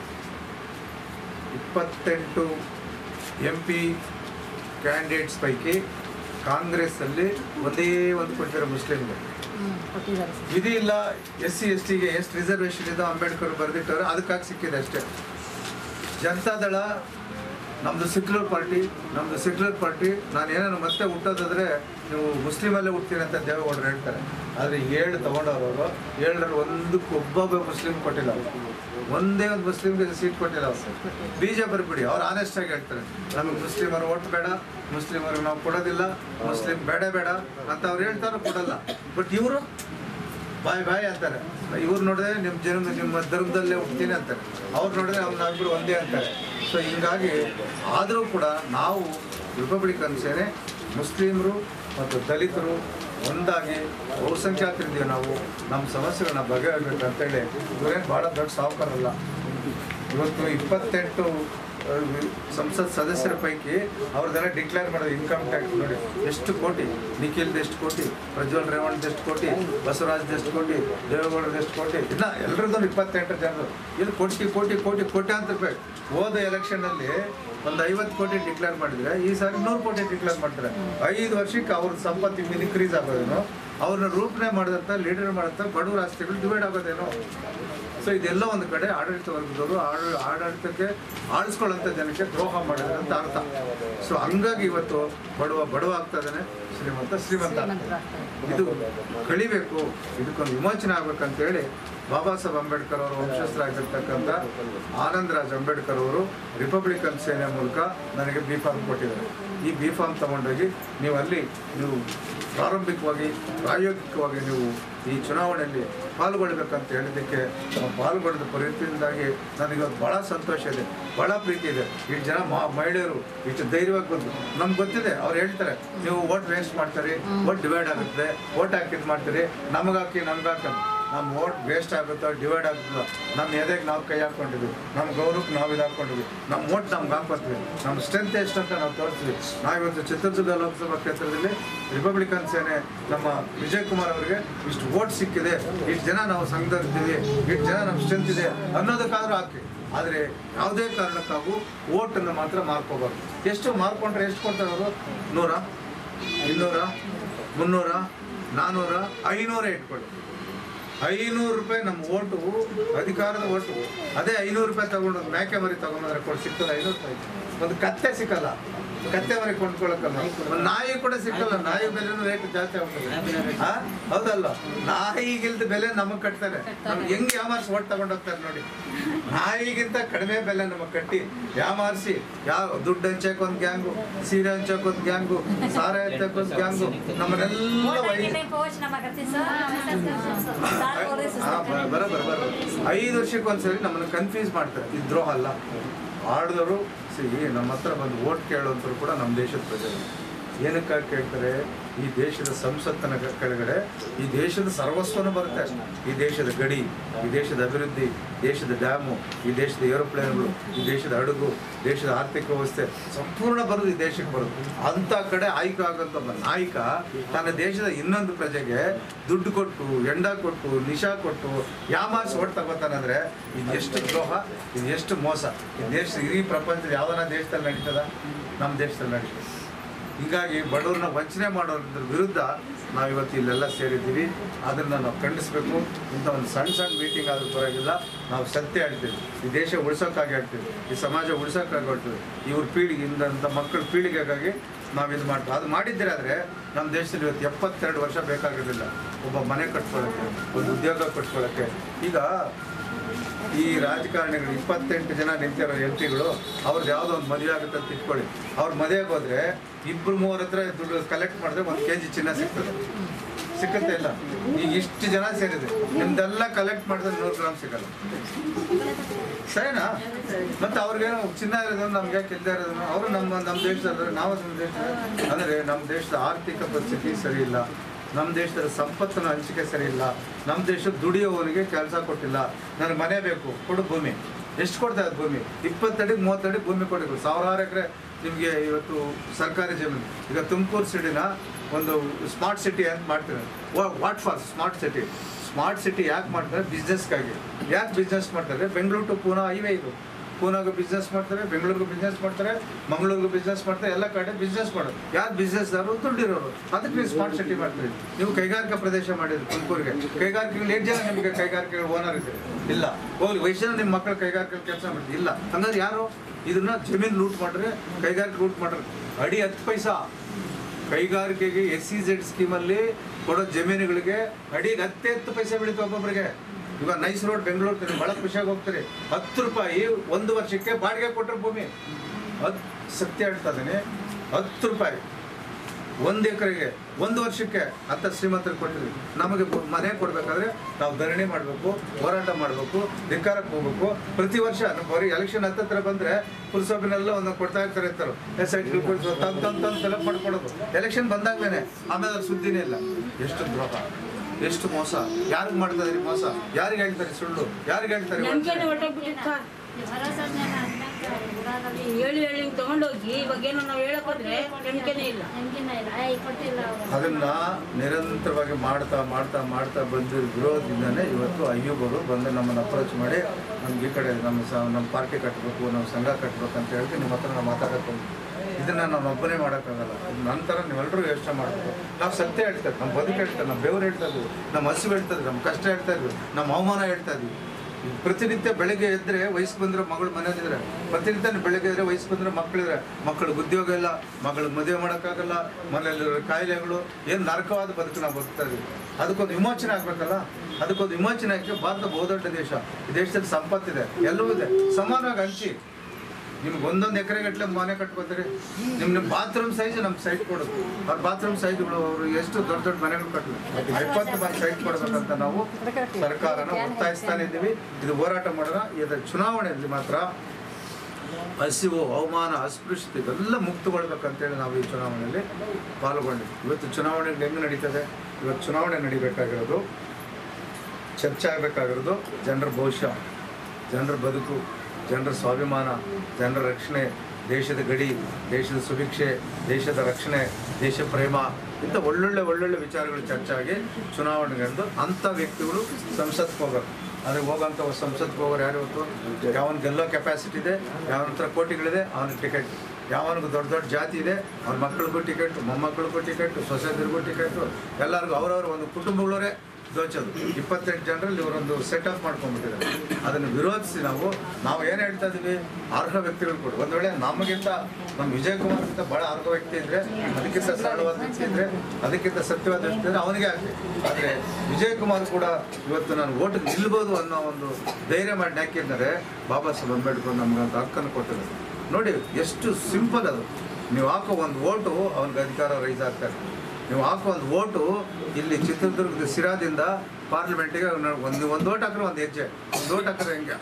ಇಪ್ಪತ್ತೆಂಟು ಎಂ ಪಿ ಕ್ಯಾಂಡಿಡೇಟ್ಸ್ ಪೈಕಿ ಕಾಂಗ್ರೆಸ್ಸಲ್ಲಿ ಒಂದೇ ಒಂದು ಕೊಟ್ಟಿರೋ ಮುಸ್ಲಿಮ್ಗಳು ಕೊಟ್ಟಿದ್ದಾರೆ ಸರ್ ವಿಧಿ ಇಲ್ಲ ಎಸ್ ಸಿ ಎಸ್ ಟಿಗೆ ಎಷ್ಟು ರಿಸರ್ವೇಷನ್ ಇದೆ ಅಂಬೇಡ್ಕರ್ ಬರೆದಿಟ್ಟವ್ರೆ ಅದಕ್ಕಾಗಿ ಸಿಕ್ಕಿದೆ ಅಷ್ಟೇ ಜನತಾದಳ ನಮ್ಮದು ಸೆಕ್ಯುಲರ್ ಪಾರ್ಟಿ ನಮ್ಮದು ಸೆಕ್ಯುಲರ್ ಪಾರ್ಟಿ ನಾನು ಏನಾದ್ರು ಮತ್ತೆ ಹುಟ್ಟೋದಾದ್ರೆ ನೀವು ಮುಸ್ಲಿಮಲ್ಲೇ ಹುಡ್ತೀನಿ ಅಂತ ದೇವೇಗೌಡರು ಹೇಳ್ತಾರೆ ಆದರೆ ಏಳು ತಗೊಂಡವರು ಏಳರಲ್ಲಿ ಒಂದಕ್ಕೆ ಒಬ್ಬೊಬ್ಬ ಮುಸ್ಲಿಂ ಕೊಟ್ಟಿಲ್ಲ ಒಂದೇ ಒಂದು ಮುಸ್ಲಿಮ್ಗೆ ಸೀಟ್ ಕೊಟ್ಟಿಲ್ಲ ಅವರು ಬೀಜ ಬರ್ಬಿಡಿ ಅವ್ರು ಆನೆಸ್ಟ್ ಆಗಿ ಹೇಳ್ತಾರೆ ನಮಗೆ ಮುಸ್ಲಿಮರು ಓಟ್ ಬೇಡ ಮುಸ್ಲಿಮರು ನಾವು ಕೊಡೋದಿಲ್ಲ ಮುಸ್ಲಿಂ ಬೇಡ ಬೇಡ ಅಂತ ಅವ್ರು ಹೇಳ್ತಾರೋ ಕೊಡಲ್ಲ ಬಟ್ ಇವರು ಬಾಯ್ ಬಾಯ್ ಅಂತಾರೆ ಇವ್ರು ನೋಡಿದ್ರೆ ನಿಮ್ಮ ಜನ್ಮ ನಿಮ್ಮ ಧರ್ಮದಲ್ಲೇ ಹುಡ್ತೀನಿ ಅಂತಾರೆ ಅವ್ರು ನೋಡಿದ್ರೆ ಅವ್ರು ನಾವಿಬ್ರು ಒಂದೇ ಅಂತಾರೆ ಸೊ ಹಿಂಗಾಗಿ ಆದರೂ ಕೂಡ ನಾವು ರಿಪಬ್ಲಿಕನ್ ಸೇನೆ ಮುಸ್ಲಿಮರು ಮತ್ತು ದಲಿತರು ಒಂದಾಗಿ ಬಹುಸಂಖ್ಯಾತರಿದ್ದೀವಿ ನಾವು ನಮ್ಮ ಸಮಸ್ಯೆಗಳನ್ನ ಬಗೆಹರಿಬೇಕು ಅಂತೇಳಿ ಇವರೇನು ಭಾಳ ದೊಡ್ಡ ಸಾಹುಕಾರಲ್ಲ ಇವತ್ತು ಇಪ್ಪತ್ತೆಂಟು ಆ, ಸಂಸತ್ ಸದಸ್ಯರ ಪೈಕಿ ಅವ್ರದ್ದೆಲ್ಲ ಡಿಕ್ಲೇರ್ ಮಾಡಿದ್ರು ಇನ್ಕಮ್ ಟ್ಯಾಕ್ಸ್ ನೋಡಿ ಎಷ್ಟು ಕೋಟಿ ನಿಖಿಲ್ದು ಎಷ್ಟು ಕೋಟಿ ಪ್ರಜ್ವಲ್ ರೇವಣ್ಣ ಎಷ್ಟು ಕೋಟಿ ಬಸವರಾಜ್ದು ಎಷ್ಟು ಕೋಟಿ ದೇವೇಗೌಡರದ್ದು ಎಷ್ಟು ಕೋಟಿ ಇನ್ನ ಎಲ್ಲರದ್ದು ಇಪ್ಪತ್ತೆಂಟು ಜನರು ಇದು ಕೋಟಿ ಕೋಟಿ ಕೋಟಿ ಕೋಟ್ಯಾಂತರ ರೂಪಾಯಿ ಹೋದ ಎಲೆಕ್ಷನಲ್ಲಿ ಒಂದು ಐವತ್ತು ಕೋಟಿ ಡಿಕ್ಲೇರ್ ಮಾಡಿದ್ರೆ ಈ ಸಾರಿ ನೂರು ಕೋಟಿ ಡಿಕ್ಲೇರ್ ಮಾಡ್ತಾರೆ ಐದು ವರ್ಷಕ್ಕೆ ಅವ್ರ ಸಂಪತ್ತು ಇನ್ಕ್ರೀಸ್ ಆಗೋದೇನೋ ಅವ್ರನ್ನ ರೂಪಣೆ ಮಾಡಿದಂಥ ಲೀಡರ್ ಮಾಡಿದಂಥ ಬಡವರ ಆಸ್ತಿಗಳು ಡಿವೈಡ್ ಆಗೋದೇನೋ ಸೊ ಇದೆಲ್ಲ ಒಂದು ಕಡೆ ಆಡಳಿತ ವರ್ಗದವರು ಆಡ ಆಡಳಿತಕ್ಕೆ ಆಳಿಸ್ಕೊಳ್ಳೋಂಥ ಜನಕ್ಕೆ ದ್ರೋಹ ಮಾಡಿದ್ರೆ ಅಂತ ಅರ್ಥ ಸೊ ಹಂಗಾಗಿ ಇವತ್ತು ಬಡವ ಬಡವ ಆಗ್ತಾ ಇದ್ದಾನೆ ಶ್ರೀಮಂತ ಶ್ರೀಮಂತ ಆಗ್ತಾನೆ. ಶ್ರೀಮಂತರಾಗ್ತಾರೆ ಇದು ಕಳಿಬೇಕು ಇದಕ್ಕೊಂದು ವಿಮೋಚನೆ ಆಗ್ಬೇಕಂತ ಹೇಳಿ ಬಾಬಾ ಸಾಹೇಬ್ ಅಂಬೇಡ್ಕರ್ ಅವರ ವಂಶಸ್ಥರಾಗಿರ್ತಕ್ಕಂಥ ಆನಂದ್ ರಾಜ್ ಅಂಬೇಡ್ಕರ್ ಅವರು ರಿಪಬ್ಲಿಕನ್ ಸೇನೆ ಮೂಲಕ ನನಗೆ ಬಿ ಫಾರ್ಮ್ ಕೊಟ್ಟಿದ್ದಾರೆ ಈ ಬಿ ಫಾರ್ಮ್ ತಗೊಂಡೋಗಿ ನೀವು ಅಲ್ಲಿ ನೀವು ಪ್ರಾರಂಭಿಕವಾಗಿ ಪ್ರಾಯೋಗಿಕವಾಗಿ ನೀವು ಈ ಚುನಾವಣೆಯಲ್ಲಿ ಪಾಲ್ಗೊಳ್ಬೇಕಂತ ಹೇಳಿದ್ದಕ್ಕೆ ನಾವು ಪಾಲ್ಗೊಂಡ ಪರಿಸ್ಥಿತಿಯಿಂದಾಗಿ ನನಗೆ ಇವತ್ತು ಭಾಳ ಸಂತೋಷ ಇದೆ ಭಾಳ ಪ್ರೀತಿ ಇದೆ ಇಷ್ಟು ಜನ ಮಾ ಮಹಿಳೆಯರು ಇಷ್ಟು ಧೈರ್ಯವಾಗಿ ಬಂದು ನಮ್ಗೆ ಗೊತ್ತಿದೆ ಅವ್ರು ಹೇಳ್ತಾರೆ ನೀವು ಓಟ್ ವೇಸ್ಟ್ ಮಾಡ್ತೀರಿ ಓಟ್ ಡಿವೈಡ್ ಆಗುತ್ತೆ ಓಟ್ ಹಾಕಿದ್ ಮಾಡ್ತೀರಿ ನಮ್ಗೆ ಹಾಕಿ ನಮ್ಗೆ ಹಾಕಿ ನಮ್ಮ ಓಟ್ ವೇಸ್ಟ್ ಆಗುತ್ತೋ ಡಿವೈಡ್ ಆಗುತ್ತೋ ನಮ್ಮ ಎದೆಗೆ ನಾವು ಕೈ ಹಾಕ್ಕೊಂಡಿದ್ವಿ ನಮ್ಮ ಗೌರವಕ್ಕೆ ನಾವು ಇದು ಹಾಕ್ಕೊಂಡಿದ್ವಿ ನಮ್ಮ ಓಟ್ ನಮ್ಗೆ ಹಾಕೋತೀವಿ ನಮ್ಮ ಸ್ಟ್ರೆಂತ್ ಎಷ್ಟು ಅಂತ ನಾವು ತೋರಿಸ್ತೀವಿ ನಾವಿವತ್ತು ಚಿತ್ರದುರ್ಗ ಲೋಕಸಭಾ ಕ್ಷೇತ್ರದಲ್ಲಿ ರಿಪಬ್ಲಿಕನ್ ಸೇನೆ ನಮ್ಮ ವಿಜಯ್ ಕುಮಾರ್ ಅವರಿಗೆ ಇಷ್ಟು ಓಟ್ ಸಿಕ್ಕಿದೆ ಇಷ್ಟು ಜನ ನಾವು ಸಂಘದಲ್ಲಿದ್ದೀವಿ ಇಷ್ಟು ಜನ ನಮ್ಮ ಸ್ಟ್ರೆಂತ್ ಇದೆ ಅನ್ನೋದಕ್ಕಾದ್ರೂ ಹಾಕಿ ಆದರೆ ಯಾವುದೇ ಕಾರಣಕ್ಕಾಗೂ ಓಟನ್ನು ಮಾತ್ರ ಮಾರ್ಕೋಬಾರ್ದು ಎಷ್ಟು ಮಾರ್ಕೊಂಡ್ರೆ ಎಷ್ಟು ಕೊಡ್ತಾರೆ ಅವರು ನೂರ ಇನ್ನೂರ ಮುನ್ನೂರ ನಾನ್ನೂರ ಐನೂರ ಇಟ್ಕೊಳ್ಳಿ ಐನೂರು ರೂಪಾಯಿ ನಮ್ಮ ಓಟು ಅಧಿಕಾರದ ಓಟು ಅದೇ ಐನೂರು ರೂಪಾಯಿ ತಗೊಂಡು ಮೇಕೆ ಮರಿ ತಗೊಂಡ್ರೆ ಕೊಟ್ಟು ಸಿಗ್ತದೆ ಐನೂರು ರೂಪಾಯಿ ಒಂದು ಕತ್ತೆ ಸಿಕ್ಕಲ್ಲ ಕತ್ತೆ ಮರಿ ಕೊಂಡ್ಕೊಳಕ್ಕಲ್ಲ ಒಂದು ನಾಯಿ ಕೂಡ ಸಿಕ್ಕಲ್ಲ ನಾಯಿ ಬೆಲೆನೂ ರೇಟ್ ಜಾಸ್ತಿ ಆಗ್ತದೆ ಆ? ಹೌದಲ್ಲ ನಾಯಿಗಿಲ್ದ ಬೆಲೆ ನಮಗ್ ಕಟ್ತಾರೆ ನಮ್ಗೆ ಹೆಂಗ್ ಯಾಮಾರ್ಸಿ ಓಟ್ ತಗೊಂಡ್ ಹೋಗ್ತಾರೆ ನೋಡಿ ನಾಯಿಗಿಂತ ಕಡಿಮೆ ಬೆಲೆ ನಮಗ್ ಕಟ್ಟಿ ಯಾಮಾರಿಸಿ ಯಾವ ದುಡ್ಡು ಹಂಚಕ್ ಒಂದ್ ಗ್ಯಾಂಗು ಸೀರೆ ಹಂಚಕ್ ಒಂದ್ ಗ್ಯಾಂಗು ಸಾರ ಹಂಚಕ್ ಒಂದ್ ಗ್ಯಾಂಗು ನಮ್ಮನ್ನೆಲ್ಲ ವೈ ಹಾ, ಬ- ಬರೋಬ್ಬರ ಬರೋಬ್ಬರ ಐದು ವರ್ಷಕ್ಕೆ ಒಂದ್ಸರಿ ನಮ್ಮನ್ನು ಕನ್ಫ್ಯೂಸ್ ಮಾಡ್ತಾರೆ ಇದು ದ್ರೋಹ ಅಲ್ಲ ಆಡಿದವರು ಸಿ ನಮ್ಮ ಹತ್ರ ಬಂದು ಓಟ್ ಕೇಳುವಂಥವ್ರು ಕೂಡ ನಮ್ಮ ದೇಶದ ಪ್ರಜೆಗಳು ಏನಕ್ಕಾಗಿ ಕೇಳ್ತಾರೆ ಈ ದೇಶದ ಸಂಸತ್ತಿನ ಕ- ಕೆಳಗಡೆ ಈ ದೇಶದ ಸರ್ವಸ್ವನು ಬರುತ್ತೆ ಈ ದೇಶದ ಗಡಿ ಈ ದೇಶದ ಅಭಿವೃದ್ಧಿ ದೇಶದ ಡ್ಯಾಮು ಈ ದೇಶದ ಏರೋಪ್ಲೇನ್ಗಳು ಈ ದೇಶದ ಹಡಗು ದೇಶದ ಆರ್ಥಿಕ ವ್ಯವಸ್ಥೆ ಸಂಪೂರ್ಣ ಬರೋದು ಈ ದೇಶಕ್ಕೆ ಬರೋದು ಅಂಥ ಕಡೆ ಆಯ್ಕೆ ಆಗಂತ ಒಬ್ಬ ನಾಯಕ ತನ್ನ ದೇಶದ ಇನ್ನೊಂದು ಪ್ರಜೆಗೆ ದುಡ್ಡು ಕೊಟ್ಟು ಎಂಡ ಕೊಟ್ಟು ನಿಶಾ ಕೊಟ್ಟು ಯಾಮಾರ್ಸಿ ಓಟ್ ತಗೋತಾನಂದ್ರೆ ಇದು ಎಷ್ಟು ದ್ರೋಹ ಇದು ಎಷ್ಟು ಮೋಸ ಈ ದೇಶ ಇಡೀ ಪ್ರಪಂಚದ ಯಾವನ ದೇಶದಲ್ಲಿ ನಡೀತದ ನಮ್ಮ ದೇಶದಲ್ಲಿ ನಡೀತದೆ ಹೀಗಾಗಿ ಬಡವ್ರನ್ನ ವಂಚನೆ ಮಾಡೋದ್ರ ವಿರುದ್ಧ ನಾವು ಇವತ್ತು ಇಲ್ಲೆಲ್ಲ ಸೇರಿದ್ದೀವಿ ಅದನ್ನು ನಾವು ಖಂಡಿಸ್ಬೇಕು ಇಂಥ ಒಂದು ಸಣ್ಣ ಸಣ್ಣ ಮೀಟಿಂಗ್ ಆದ್ರೂ ಪರವಾಗಿಲ್ಲ ನಾವು ಸತ್ಯ ಹೇಳ್ತೀವಿ ಈ ದೇಶ ಉಳ್ಸೋಕ್ಕಾಗಿ ಹೇಳ್ತೀವಿ ಈ ಸಮಾಜ ಉಳ್ಸೋಕ್ಕಾಗಿ ಹೇಳ್ತೀವಿ ಇವ್ರ ಪೀಳಿಗೆ ಇಂಥ ಮಕ್ಕಳ ಪೀಳಿಗೆಗಾಗಿ ನಾವು ಇದು ಮಾಡ್ತೀವಿ ಅದು ಮಾಡಿದ್ದೀರಿ ಆದರೆ ನಮ್ಮ ದೇಶದಲ್ಲಿ ಇವತ್ತು ಎಪ್ಪತ್ತೆರಡು ವರ್ಷ ಬೇಕಾಗಿರಲಿಲ್ಲ ಒಬ್ಬ ಮನೆ ಕಟ್ಕೊಳ್ಳೋಕ್ಕೆ ಒಂದು ಉದ್ಯೋಗ ಕಟ್ಕೊಳ್ಳೋಕ್ಕೆ ಈಗ ಈ ರಾಜಕಾರಣಿಗಳು ಇಪ್ಪತ್ತೆಂಟು ಜನ ನಿಂತಿರೋ ಎಂ ಪಿಗಳು ಅವ್ರದ್ದು ಯಾವುದೋ ಒಂದು ಮದುವೆ ಆಗುತ್ತೆ ಅಂತ ಇಟ್ಕೊಳ್ಳಿ ಅವ್ರ ಮದುವೆಗೆ ಹೋದ್ರೆ ಇಬ್ರು ಮೂವರ ಹತ್ರ ದುಡ್ಡು ಕಲೆಕ್ಟ್ ಮಾಡಿದ್ರೆ ಒಂದು ಕೆ ಜಿ ಚಿನ್ನ ಸಿಗ್ತದೆ ಸಿಕ್ಕತ್ತೆ ಇಲ್ಲ ಈಗ ಇಷ್ಟು ಜನ ಸೇರಿದೆ ನಿಮ್ದೆಲ್ಲ ಕಲೆಕ್ಟ್ ಮಾಡಿದ್ರೆ ನೂರು ಗ್ರಾಮ್ ಸಿಗಲ್ಲ ಸರಿನಾ ಮತ್ತೆ ಅವ್ರಿಗೇನು ಚಿನ್ನ ಇರೋದು ನಮ್ಗೆ ಯಾಕೆ ಇಲ್ಲದೆ ಇರೋದು ಅವರು ನಮ್ಮ ನಮ್ಮ ದೇಶದಲ್ಲಿ ನಾವು ನಮ್ಮ ದೇಶದಲ್ಲಿ ಅಂದರೆ ನಮ್ಮ ದೇಶದ ಆರ್ಥಿಕ ಪರಿಸ್ಥಿತಿ ಸರಿ ಇಲ್ಲ ನಮ್ಮ ದೇಶದ ಸಂಪತ್ತಿನ ಹಂಚಿಕೆ ಸರಿ ಇಲ್ಲ ನಮ್ಮ ದೇಶದ ದುಡಿಯೋವರಿಗೆ ಕೆಲಸ ಕೊಟ್ಟಿಲ್ಲ ನನಗೆ ಮನೆ ಬೇಕು ಕೊಡು ಭೂಮಿ ಎಷ್ಟು ಕೊಡ್ತಾ ಇದ್ದು ಭೂಮಿ ಇಪ್ಪತ್ತಡಿ ಮೂವತ್ತಡಿ ಭೂಮಿ ಕೊಡಿದ್ರು ಸಾವಿರಾರು ಎಕರೆ ನಿಮಗೆ ಇವತ್ತು ಸರ್ಕಾರಿ ಜಮೀನು ಈಗ ತುಮಕೂರು ಸಿಟಿನ ಒಂದು ಸ್ಮಾರ್ಟ್ ಸಿಟಿ ಅಂತ ಮಾಡ್ತಾರೆ what for smart city smart city ಯಾಕೆ ಮಾಡ್ತಾರೆ ಬಿಸ್ನೆಸ್ಗಾಗಿ ಯಾಕೆ ಬಿಸ್ನೆಸ್ ಮಾಡ್ತಾರೆ ಬೆಂಗಳೂರು ಟು ಪೂನಾ ಹೈವೇ ಇದು ಪೂನಾಗೂ ಬಿಸ್ನೆಸ್ ಮಾಡ್ತಾರೆ ಬೆಂಗಳೂರಿಗೂ ಬಿಸ್ನೆಸ್ ಮಾಡ್ತಾರೆ ಮಂಗಳೂರಿಗೂ ಬಿಸ್ನೆಸ್ ಮಾಡ್ತಾರೆ ಎಲ್ಲ ಕಡೆ ಬಿಸ್ನೆಸ್ ಮಾಡೋದು ಯಾರು ಬಿಸ್ನೆಸ್ದಾರರು ದುಡ್ಡಿರೋರು ಅದಕ್ಕೆ ನೀವು ಸ್ಮಾರ್ಟ್ ಸಿಟಿ ಮಾಡ್ತೀರಿ ನೀವು ಕೈಗಾರಿಕಾ ಪ್ರದೇಶ ಮಾಡಿದ್ರಿ ತುಮಕೂರಿಗೆ ಕೈಗಾರಿಕೆಗಳು ಎಷ್ಟು ಜನ ನಿಮಗೆ ಕೈಗಾರಿಕೆಗಳು ಓನರ್ ಇದ್ದೀರಿ ಇಲ್ಲ ಹೋಗ್ಲಿ ವಯಸ್ಸು ಜನ ನಿಮ್ಮ ಮಕ್ಕಳು ಕೈಗಾರಿಕೆ ಕೆಲಸ ಮಾಡ್ತೀವಿ ಇಲ್ಲ ಹಂಗಾದ್ರೆ ಯಾರು ಇದನ್ನ ಜಮೀನು ಲೂಟ್ ಮಾಡ್ರೆ ಕೈಗಾರಿಕೆ ಲೂಟ್ ಮಾಡ್ರೆ ಅಡಿ ಹತ್ತು ಪೈಸಾ ಕೈಗಾರಿಕೆಗೆ ಎಸ್ ಸಿ ಜೆಡ್ ಸ್ಕೀಮಲ್ಲಿ ಕೊಡೋ ಜಮೀನುಗಳಿಗೆ ಅಡಿಗೆ ಹತ್ತೇ ಹತ್ತು ಪೈಸೆ ಬೀಳುತ್ತೆ ಒಬ್ಬೊಬ್ಬರಿಗೆ ಇವಾಗ ನೈಸ್ ರೋಡ್ ಬೆಂಗಳೂರು ನೀವು ಭಾಳ ಖುಷಿಯಾಗಿ ಹೋಗ್ತೀರಿ ಹತ್ತು ರೂಪಾಯಿ ಒಂದು ವರ್ಷಕ್ಕೆ ಬಾಡಿಗೆ ಕೊಟ್ಟರೆ ಭೂಮಿ ಹತ್ತು ಸತ್ಯ ಹೇಳ್ತಾ ಇದ್ದೀನಿ ಹತ್ತು ರೂಪಾಯಿ ಒಂದು ಎಕರೆಗೆ ಒಂದು ವರ್ಷಕ್ಕೆ ಹತ್ತ ಶ್ರೀಮಂತರಿಗೆ ಕೊಟ್ಟಿದ್ವಿ ನಮಗೆ ಬ- ಮನೆ ಕೊಡಬೇಕಾದ್ರೆ ನಾವು ಧರಣಿ ಮಾಡಬೇಕು ಹೋರಾಟ ಮಾಡಬೇಕು ಧಿಕ್ಕಾರಕ್ಕೆ ಹೋಗ್ಬೇಕು ಪ್ರತಿ ವರ್ಷ ನಮ್ಮ ಬರೀ ಎಲೆಕ್ಷನ್ ಹತ್ತತ್ರ ಬಂದರೆ ಪುರಸಭೆನೆಲ್ಲ ಒಂದು ಕೊಡ್ತಾ ಇರ್ತಾರೆ ಇರ್ತಾರೆ ಎಸ್ ಐ ಟಿ ತಂದು ತಂದು ತಂದು ಫಿಲಪ್ ಮಾಡ್ಕೊಡೋದು ಎಲೆಕ್ಷನ್ ಬಂದಾಗ್ಲೇನೆ ಆಮೇಲೆ ಅದ್ರ ಸುದ್ದಿನೇ ಇಲ್ಲ ಎಷ್ಟು ದ್ರೋಹ ಎಷ್ಟು ಮೋಸ ಯಾರಿಗೆ ಮಾಡ್ತಾ ಇದ್ರಿ ಮೋಸ ಯಾರಿಗೆ ಹೇಳ್ತಾರೆ ಸುಳ್ಳು ಯಾರಿಗೆ ಹೇಳ್ತಾರೆ ನಂಬಿಕೆನೆ ವಂಚನೆ? ಹೊರಟೋಗ್ಬಿಟ್ಟಿತ್ತು ಹೇಳಿ ಹೇಳಿ ಹಿಂಗ್ ತಗೊಂಡೋಗಿ ಇವಾಗ ಏನೋ ನಾವು ಹೇಳಕ್ ಹೋದ್ರೆ ನಂಬಿಕೆನೇ ಇಲ್ಲ ಅದನ್ನ ನಿರಂತರವಾಗಿ ಮಾಡ್ತಾ ಮಾಡ್ತಾ ಮಾಡ್ತಾ ಬಂದಿರೋ ವಿರೋಧದಿಂದನೇ ಇವತ್ತು ಅಯ್ಯೂಬರು ಬಂದು ನಮ್ಮನ್ನು ಅಪ್ರೋಚ್ ಮಾಡಿ ನಮ್ಗೆ ಈ ಕಡೆ ನಮ್ಮ ಸ ನಮ್ಮ ಪಾರ್ಟಿ ಕಟ್ಟಬೇಕು ನಮ್ಮ ಸಂಘ ಕಟ್ಟಬೇಕು ಅಂತ ಹೇಳಿ ನಿಮ್ಮ ಹತ್ರ ನಾವು ಮಾತಾಡಕ್ಕೆ ಇದನ್ನ ನಾನು ಒಬ್ಬನೇ ಮಾಡೋಕ್ಕಾಗಲ್ಲ ಇದ್ ನಂತರ ನೀವೆಲ್ಲರೂ ಯೋಚನೆ ಮಾಡಬೇಕು ನಾವು ಸತ್ಯ ಹೇಳ್ತಾ ಇದ್ವಿ ನಮ್ಮ ಬದುಕು ಹೇಳ್ತಾ ನಮ್ಮ ಬೆವರು ಹೇಳ್ತಾ ಇದ್ವಿ ನಮ್ಮ ಹಸಿವು ಹೇಳ್ತಾ ಇದ್ವಿ ನಮ್ಮ ಕಷ್ಟ ಹೇಳ್ತಾ ಇದ್ವಿ ನಮ್ಮ ಅವಮಾನ ಹೇಳ್ತಾ ಇದ್ವಿ ಪ್ರತಿನಿತ್ಯ ಬೆಳಗ್ಗೆ ಎದ್ರೆ ವಯಸ್ಸು ಬಂದ್ರೆ ಮಗಳು ಮನೇಲಿದ್ರೆ ಪ್ರತಿನಿತ್ಯ ಬೆಳಗ್ಗೆ ಎದ್ರೆ ವಯಸ್ಸು ಬಂದ್ರೆ ಮಕ್ಕಳಿದ್ರೆ ಮಕ್ಕಳಿಗೆ ಉದ್ಯೋಗ ಇಲ್ಲ ಮಗಳಿಗೆ ಮದುವೆ ಮಾಡೋಕ್ಕಾಗಲ್ಲ ಮನೆಯಲ್ಲಿರೋ ಕಾಯಿಲೆಗಳು ಏನು ನರಕವಾದ ಬದುಕು ನಾವು ಬದುಕ್ತಾ ಇದೀವಿ ಅದಕ್ಕೊಂದು ವಿಮೋಚನೆ ಆಗ್ಬೇಕಲ್ಲ ಅದಕ್ಕೊಂದು ವಿಮೋಚನೆ ಆಗಿ ಭಾರತ ಬಹುದೊಡ್ಡ ದೇಶ ಈ ದೇಶದಲ್ಲಿ ಸಂಪತ್ತಿದೆ ಎಲ್ಲವೂ ಇದೆ ಸಮಾನವಾಗಿ ಹಂಚಿ ನಿಮ್ಗೆ ಒಂದೊಂದು ಎಕರೆ ಗಟ್ಟಲೆ ಮನೆ ಕಟ್ಕೋತೀರಿ ನಿಮ್ ನಿಮ್ಮ ಬಾತ್ರೂಮ್ ಸೈಜ್ ನಮ್ಗೆ ಸೈಟ್ ಕೊಡೋದು ಅವ್ರ ಬಾತ್ರೂಮ್ ಸೈಜ್ಗಳು ಅವರು ಎಷ್ಟು ದೊಡ್ಡ ದೊಡ್ಡ ಮನೆಗಳು ಕಟ್ಟಲಿ ಇಪ್ಪತ್ತು ಬಾರಿ ಸೈಟ್ ಕೊಡ್ಬೇಕಂತ ನಾವು ಸರ್ಕಾರನ ಒತ್ತಾಯಿಸ್ತಾನೆ ಇದ್ದೀವಿ ಇದು ಹೋರಾಟ ಮಾಡೋಣ ಇದರ ಚುನಾವಣೆಯಲ್ಲಿ ಮಾತ್ರ ಹಸಿವು ಅವಮಾನ ಅಸ್ಪೃಶ್ಯತೆ ಇದೆಲ್ಲ ಮುಕ್ತಗೊಳ್ಬೇಕಂತೇಳಿ ನಾವು ಈ ಚುನಾವಣೆಯಲ್ಲಿ ಪಾಲ್ಗೊಂಡಿದ್ವಿ ಇವತ್ತು ಚುನಾವಣೆ ಹೆಂಗೆ ನಡೀತದೆ ಇವತ್ತು ಚುನಾವಣೆ ನಡಿಬೇಕಾಗಿರೋದು ಚರ್ಚೆ ಆಗಬೇಕಾಗಿರೋದು ಜನರ ಭವಿಷ್ಯ ಜನರ ಬದುಕು ಜನರ ಸ್ವಾಭಿಮಾನ ಜನರ ರಕ್ಷಣೆ ದೇಶದ ಗಡಿ ದೇಶದ ಸುಭಿಕ್ಷೆ ದೇಶದ ರಕ್ಷಣೆ ದೇಶ ಪ್ರೇಮ ಇಂಥ ಒಳ್ಳೊಳ್ಳೆ ಒಳ್ಳೊಳ್ಳೆ ವಿಚಾರಗಳು ಚರ್ಚೆ ಆಗಿ ಚುನಾವಣೆಗೆಂದು ಅಂಥ ವ್ಯಕ್ತಿಗಳು ಸಂಸತ್ಗೆ ಹೋಗಬೇಕು ಆದರೆ ಹೋಗೋಂಥ ಸಂಸತ್ಗೆ ಹೋಗೋರು ಯಾರು ಇವತ್ತು ಯಾವನ್ ಗೆಲ್ಲೋ ಕೆಪಾಸಿಟಿ ಇದೆ ಯಾವನ ಹತ್ರ ಕೋಟಿಗಳಿದೆ ಅವನಿಗೆ ಟಿಕೆಟ್ ಯಾವನಿಗೂ ದೊಡ್ಡ ದೊಡ್ಡ ಜಾತಿ ಇದೆ ಅವ್ರ ಮಕ್ಕಳಿಗೂ ಟಿಕೆಟ್ ಮೊಮ್ಮಕ್ಕಳಿಗೂ ಟಿಕೆಟ್ ಸೊಸೈಟಿಗೂ ಟಿಕೆಟು ಎಲ್ಲರಿಗೂ ಅವರವ್ರ ಒಂದು ಕುಟುಂಬಗಳವರೇ ದೋಚೋದು ಇಪ್ಪತ್ತೆಂಟು ಜನರಲ್ಲಿ ಇವರೊಂದು ಸೆಟಪ್ ಮಾಡ್ಕೊಂಡ್ಬಿಟ್ಟಿದ್ದಾರೆ ಅದನ್ನು ವಿರೋಧಿಸಿ ನಾವು ನಾವು ಏನು ಹೇಳ್ತಾ ಇದೀವಿ ಅರ್ಹ ವ್ಯಕ್ತಿಗಳು ಕೊಡು ಒಂದು ವೇಳೆ ನಮಗಿಂತ ನಮ್ಮ ವಿಜಯ್ ಕುಮಾರ್ಗಿಂತ ಬಹಳ ಅರ್ಹ ವ್ಯಕ್ತಿ ಇದ್ರೆ ಅದಕ್ಕಿಂತ ಸರಳವಾದ ವ್ಯಕ್ತಿ ಇದ್ರೆ ಅದಕ್ಕಿಂತ ಸತ್ಯವಾದ ವ್ಯಕ್ತಿ ಇದ್ರೆ ಅವನಿಗೆ ಆಗಲಿ ಆದರೆ ವಿಜಯ್ ಕುಮಾರ್ ಕೂಡ ಇವತ್ತು ನಾನು ಓಟ್ ನಿಲ್ಬೋದು ಅನ್ನೋ ಒಂದು ಧೈರ್ಯ ಮಾಡಿ ಹಾಕಿದ್ದಾರೆ ಬಾಬಾ ಸಾಹೇಬ್ ಅಂಬೇಡ್ಕರ್ ನಮ್ಗೆ ಅಂತ ಹಕ್ಕನ್ನು ಕೊಟ್ಟಿದ್ದಾರೆ ನೋಡಿ ಎಷ್ಟು ಸಿಂಪಲ್ ಅದು ನೀವು ಹಾಕೋ ಒಂದು ಓಟು ಅವನಿಗೆ ಅಧಿಕಾರ ರೈಸ್ ಆಗ್ತಾರೆ ನೀವು ಹಾಕೋ ಒಂದು ಓಟು ಇಲ್ಲಿ ಚಿತ್ರದುರ್ಗದ ಸಿರಾದಿಂದ ಪಾರ್ಲಿಮೆಂಟಿಗೆ ಒಂದು ಒಂದು ಓಟ್ ಹಾಕಿದ್ರೆ ಒಂದು ಹೆಜ್ಜೆ ಒಂದು ಓಟ್ ಹಾಕಿದ್ರೆ ಹೆಂಗೆ